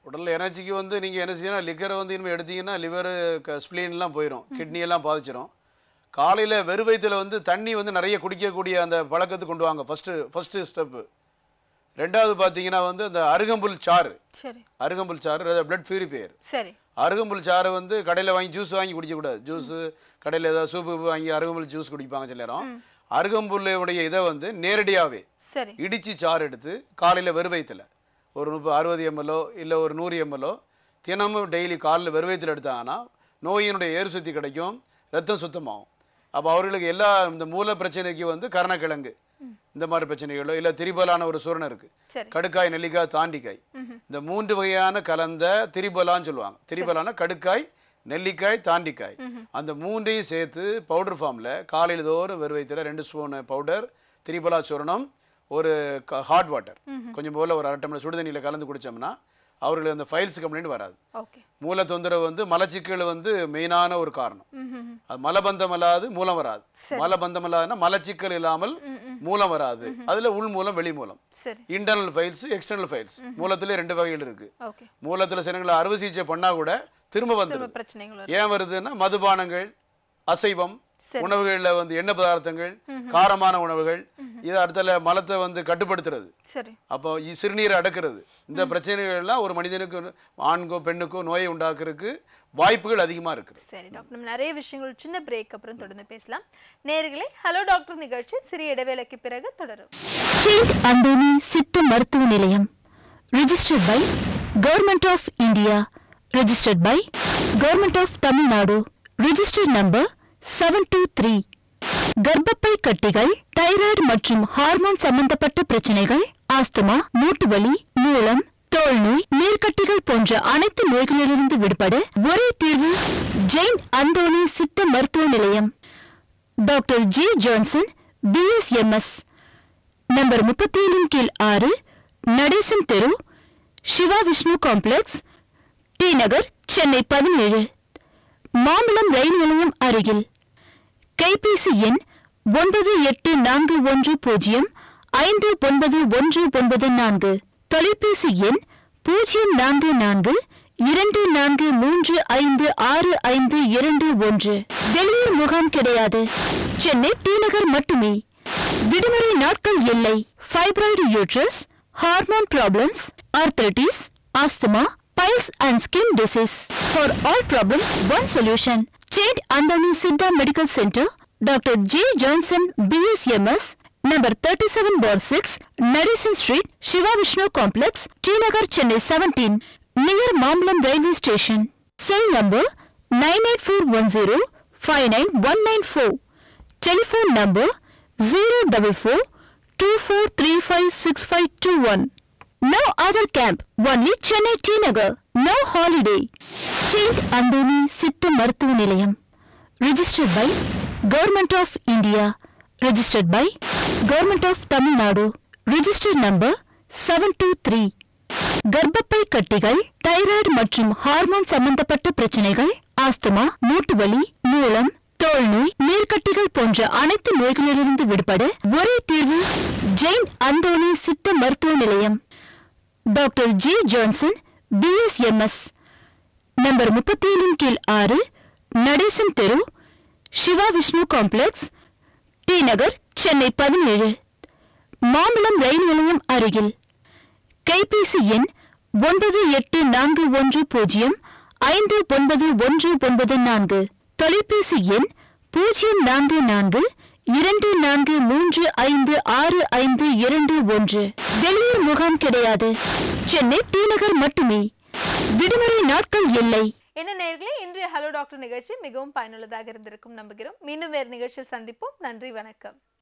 Speaker 3: உடல் எனர்ஜிக்கு வந்து நீங்கள் என்ன செய்யணும் லிக்கரை வந்து இனிமேல் எடுத்தீங்கன்னா லிவரு ஸ்ப்ளீன்லாம் போயிடும் கிட்னி எல்லாம் பாதிச்சிடும் காலையில் வெறும் வயித்துல வந்து தண்ணி வந்து நிறைய குடிக்கக்கூடிய அந்த பழக்கத்துக்கு கொண்டு வாங்க ஃபஸ்ட்டு ஃபஸ்ட்டு ஸ்டெப்பு ரெண்டாவது பார்த்தீங்கன்னா வந்து அந்த அருகம்புல் சாறு
Speaker 2: சரி
Speaker 3: அருகம்புல் சாறு பிளட் பியூரிஃபையர்
Speaker 2: சரி
Speaker 3: அருகம்புல் சாறை வந்து கடையில் வாங்கி ஜூஸ் வாங்கி குடிக்கக்கூடாது ஜூஸு கடையில் ஏதாவது சூப்பு வாங்கி அருகம்புல் ஜூஸ் குடிப்பாங்க சில நேரம் அருகம்புல்லுடைய இதை வந்து நேரடியாகவே
Speaker 2: சரி
Speaker 3: இடித்து சாறு எடுத்து காலையில் வெறுவயத்தில் ஒரு முப்பது அறுபது எம்எல்ஓ இல்லை ஒரு நூறு எம்எல்ஓ தினமும் டெய்லி காலையில் வெறுவயத்தில் எடுத்தாங்கன்னா நோயினுடைய ஏறு சுத்தி கிடைக்கும் ரத்தம் சுத்தமாகும் அப்போ அவர்களுக்கு எல்லா இந்த மூல பிரச்சனைக்கு வந்து கரணக்கிழங்கு இந்த மாதிரி பிரச்சனைகளோ இல்லை திரிபலான ஒரு சூரணம் இருக்குது
Speaker 2: சரி
Speaker 3: கடுக்காய் நெல்லிக்காய் தாண்டிக்காய் இந்த மூன்று வகையான கலந்த திரிபலான்னு சொல்லுவாங்க திரிபலான கடுக்காய் நெல்லிக்காய் தாண்டிக்காய் அந்த மூன்றையும் சேர்த்து பவுடர் ஃபார்மில் காலையில் தோறும் வெறும் வயித்துல ரெண்டு ஸ்பூன் பவுடர் திரிபலா சூரணம் ஒரு ஹாட் வாட்டர் கொஞ்சம் போல் ஒரு அரை டம்ளர் சுடுதண்ணியில் கலந்து குடித்தோம்னா அவர்களுக்கு அந்த ஃபைல்ஸ் கம்ப்ளைண்ட் வராது
Speaker 2: ஓகே
Speaker 3: மூல தொந்தரவு வந்து மலச்சிக்கல் வந்து மெயினான ஒரு காரணம் அது மலபந்தம் இல்லாது மூலம் வராது மலபந்தம் இல்லாதுன்னா மலச்சிக்கல் இல்லாமல் மூலம் வராது அதுல உள் மூலம் வெளி மூலம்
Speaker 2: சரி
Speaker 3: இன்டர்னல் ஃபைல்ஸ் எக்ஸ்டர்னல் ஃபைல்ஸ் மூலத்திலே ரெண்டு வகைகள் இருக்கு
Speaker 2: ஓகே
Speaker 3: மூலத்துல சிலங்களை அறுவை சிகிச்சை பண்ணா கூட திரும்ப
Speaker 2: திரும்ப
Speaker 3: வந்துடும்
Speaker 2: பிரச்சனைகள் வரும்
Speaker 3: ஏன் வருதுன்னா மதுபானங்கள் அசைவம்
Speaker 2: சரி.
Speaker 3: உணவுகள்ல வந்து எண்ணெய் பதார்த்தங்கள் காரமான உணவுகள் இது அடுத்தல மலத்தை வந்து கட்டுப்படுத்துறது
Speaker 2: சரி
Speaker 3: அப்போ இ- சிறுநீரை அடக்கிறது இந்த பிரச்சனைகள்லாம் ஒரு மனிதனுக்கு ஆணுக்கோ பெண்ணுக்கோ நோயை உண்டாக்குறதுக்கு வாய்ப்புகள் அதிகமா இருக்குது
Speaker 2: சரி டாக்டர் நம்ம நிறைய விஷயங்கள் சின்ன பிரேக் அப்புறம் தொடர்ந்து பேசலாம் நேர்களே ஹலோ டாக்டர் நிகழ்ச்சி சிறிய இடைவேளைக்கு பிறகு தொடரும்
Speaker 9: செயின்ட் அந்தோனி சித்த மருத்துவ நிலையம் registered by government of India registered by government of Tamil Nadu registered number seven two three கர்ப்பப்பை கட்டிகள் தைராய்டு மற்றும் ஹார்மோன் சம்பந்தப்பட்ட பிரச்சனைகள் ஆஸ்துமா மூட்டு வலி மூலம் தோல் நோய் நீர்க்கட்டிகள் போன்ற அனைத்து நோய்களிலிருந்து விடுபட ஒரே தீர்வு ஜெயின் அந்தோனி சித்த மருத்துவ நிலையம் doctor J Johnson BSMS number முப்பத்தி ஏழின் கீழ் ஆறு நடேசன் தெரு சிவா விஷ்ணு காம்ப்ளெக்ஸ் டி நகர் சென்னை பதினேழு மாம்பழம் ரயில் நிலையம் அருகில் கைபேசி எண் ஒன்பது எட்டு நான்கு ஒன்று பூஜ்ஜியம் ஐந்து ஒன்பது ஒன்று ஒன்பது நான்கு தொலைபேசி எண் பூஜ்ஜியம் நான்கு நான்கு இரண்டு நான்கு மூன்று ஐந்து ஆறு ஐந்து இரண்டு ஒன்று வெளியூர் முகாம் கிடையாது சென்னை டி நகர் மட்டுமே விடுமுறை நாட்கள் இல்லை fibroid uterus hormone problems arthritis asthma piles and skin disease for all problems one solution saint Anthony Siddha medical centre doctor J Johnson BSMS number thirty seven bar six Natesan street Siva Vishnu complex T Nagar Chennai seventeen near Mambalam railway station cell number nine eight four one zero five nine one nine four Telephone number 044-2435-6521. No other camp, only Chennai T Nagar. No holiday. Saint Andoni சித்த மருத்துவ நிலையம் Registered by Government of India. Registered by Government of Tamil Nadu. Registered number 723. கர்ப்பப்பை கட்டிகள் thyroid மற்றும் hormone சம்பந்தப்பட்ட பிரச்சனைகள் asthma மூட்டு வலி மூலம் தோல் நோய் நீர்க்கட்டிகள் போன்ற அனைத்து நோய்களிலிருந்து விடுபட ஒரே தீர்வு ஜெயின் அந்தோனி சித்த மருத்துவ நிலையம் doctor J Johnson BSMS number முப்பத்தி ஏழின் கீழ் ஆறு நடேசன் தெரு சிவா விஷ்ணு காம்ப்ளெக்ஸ் டி நகர் சென்னை பதினேழு மாம்பழம் ரயில் நிலையம் அருகில் கைபேசி எண் ஒன்பது எட்டு நான்கு ஒன்று பூஜ்ஜியம் ஐந்து ஒன்பது ஒன்று ஒன்பது நான்கு தொலைபேசி எண் பூஜ்ஜியம் நான்கு நான்கு இரண்டு நான்கு மூன்று ஐந்து ஆறு ஐந்து இரண்டு ஒன்று வெளியூர் முகாம் கிடையாது சென்னை டி நகர் மட்டுமே விடுமுறை நாட்கள் இல்லை
Speaker 2: என்ன நேர்களே இன்றைய ஹலோ டாக்டர் நிகழ்ச்சி மிகவும் பயனுள்ளதாக இருந்திருக்கும் நம்புகிறோம் மீண்டும் வேறு நிகழ்ச்சியில் சந்திப்போம் நன்றி வணக்கம்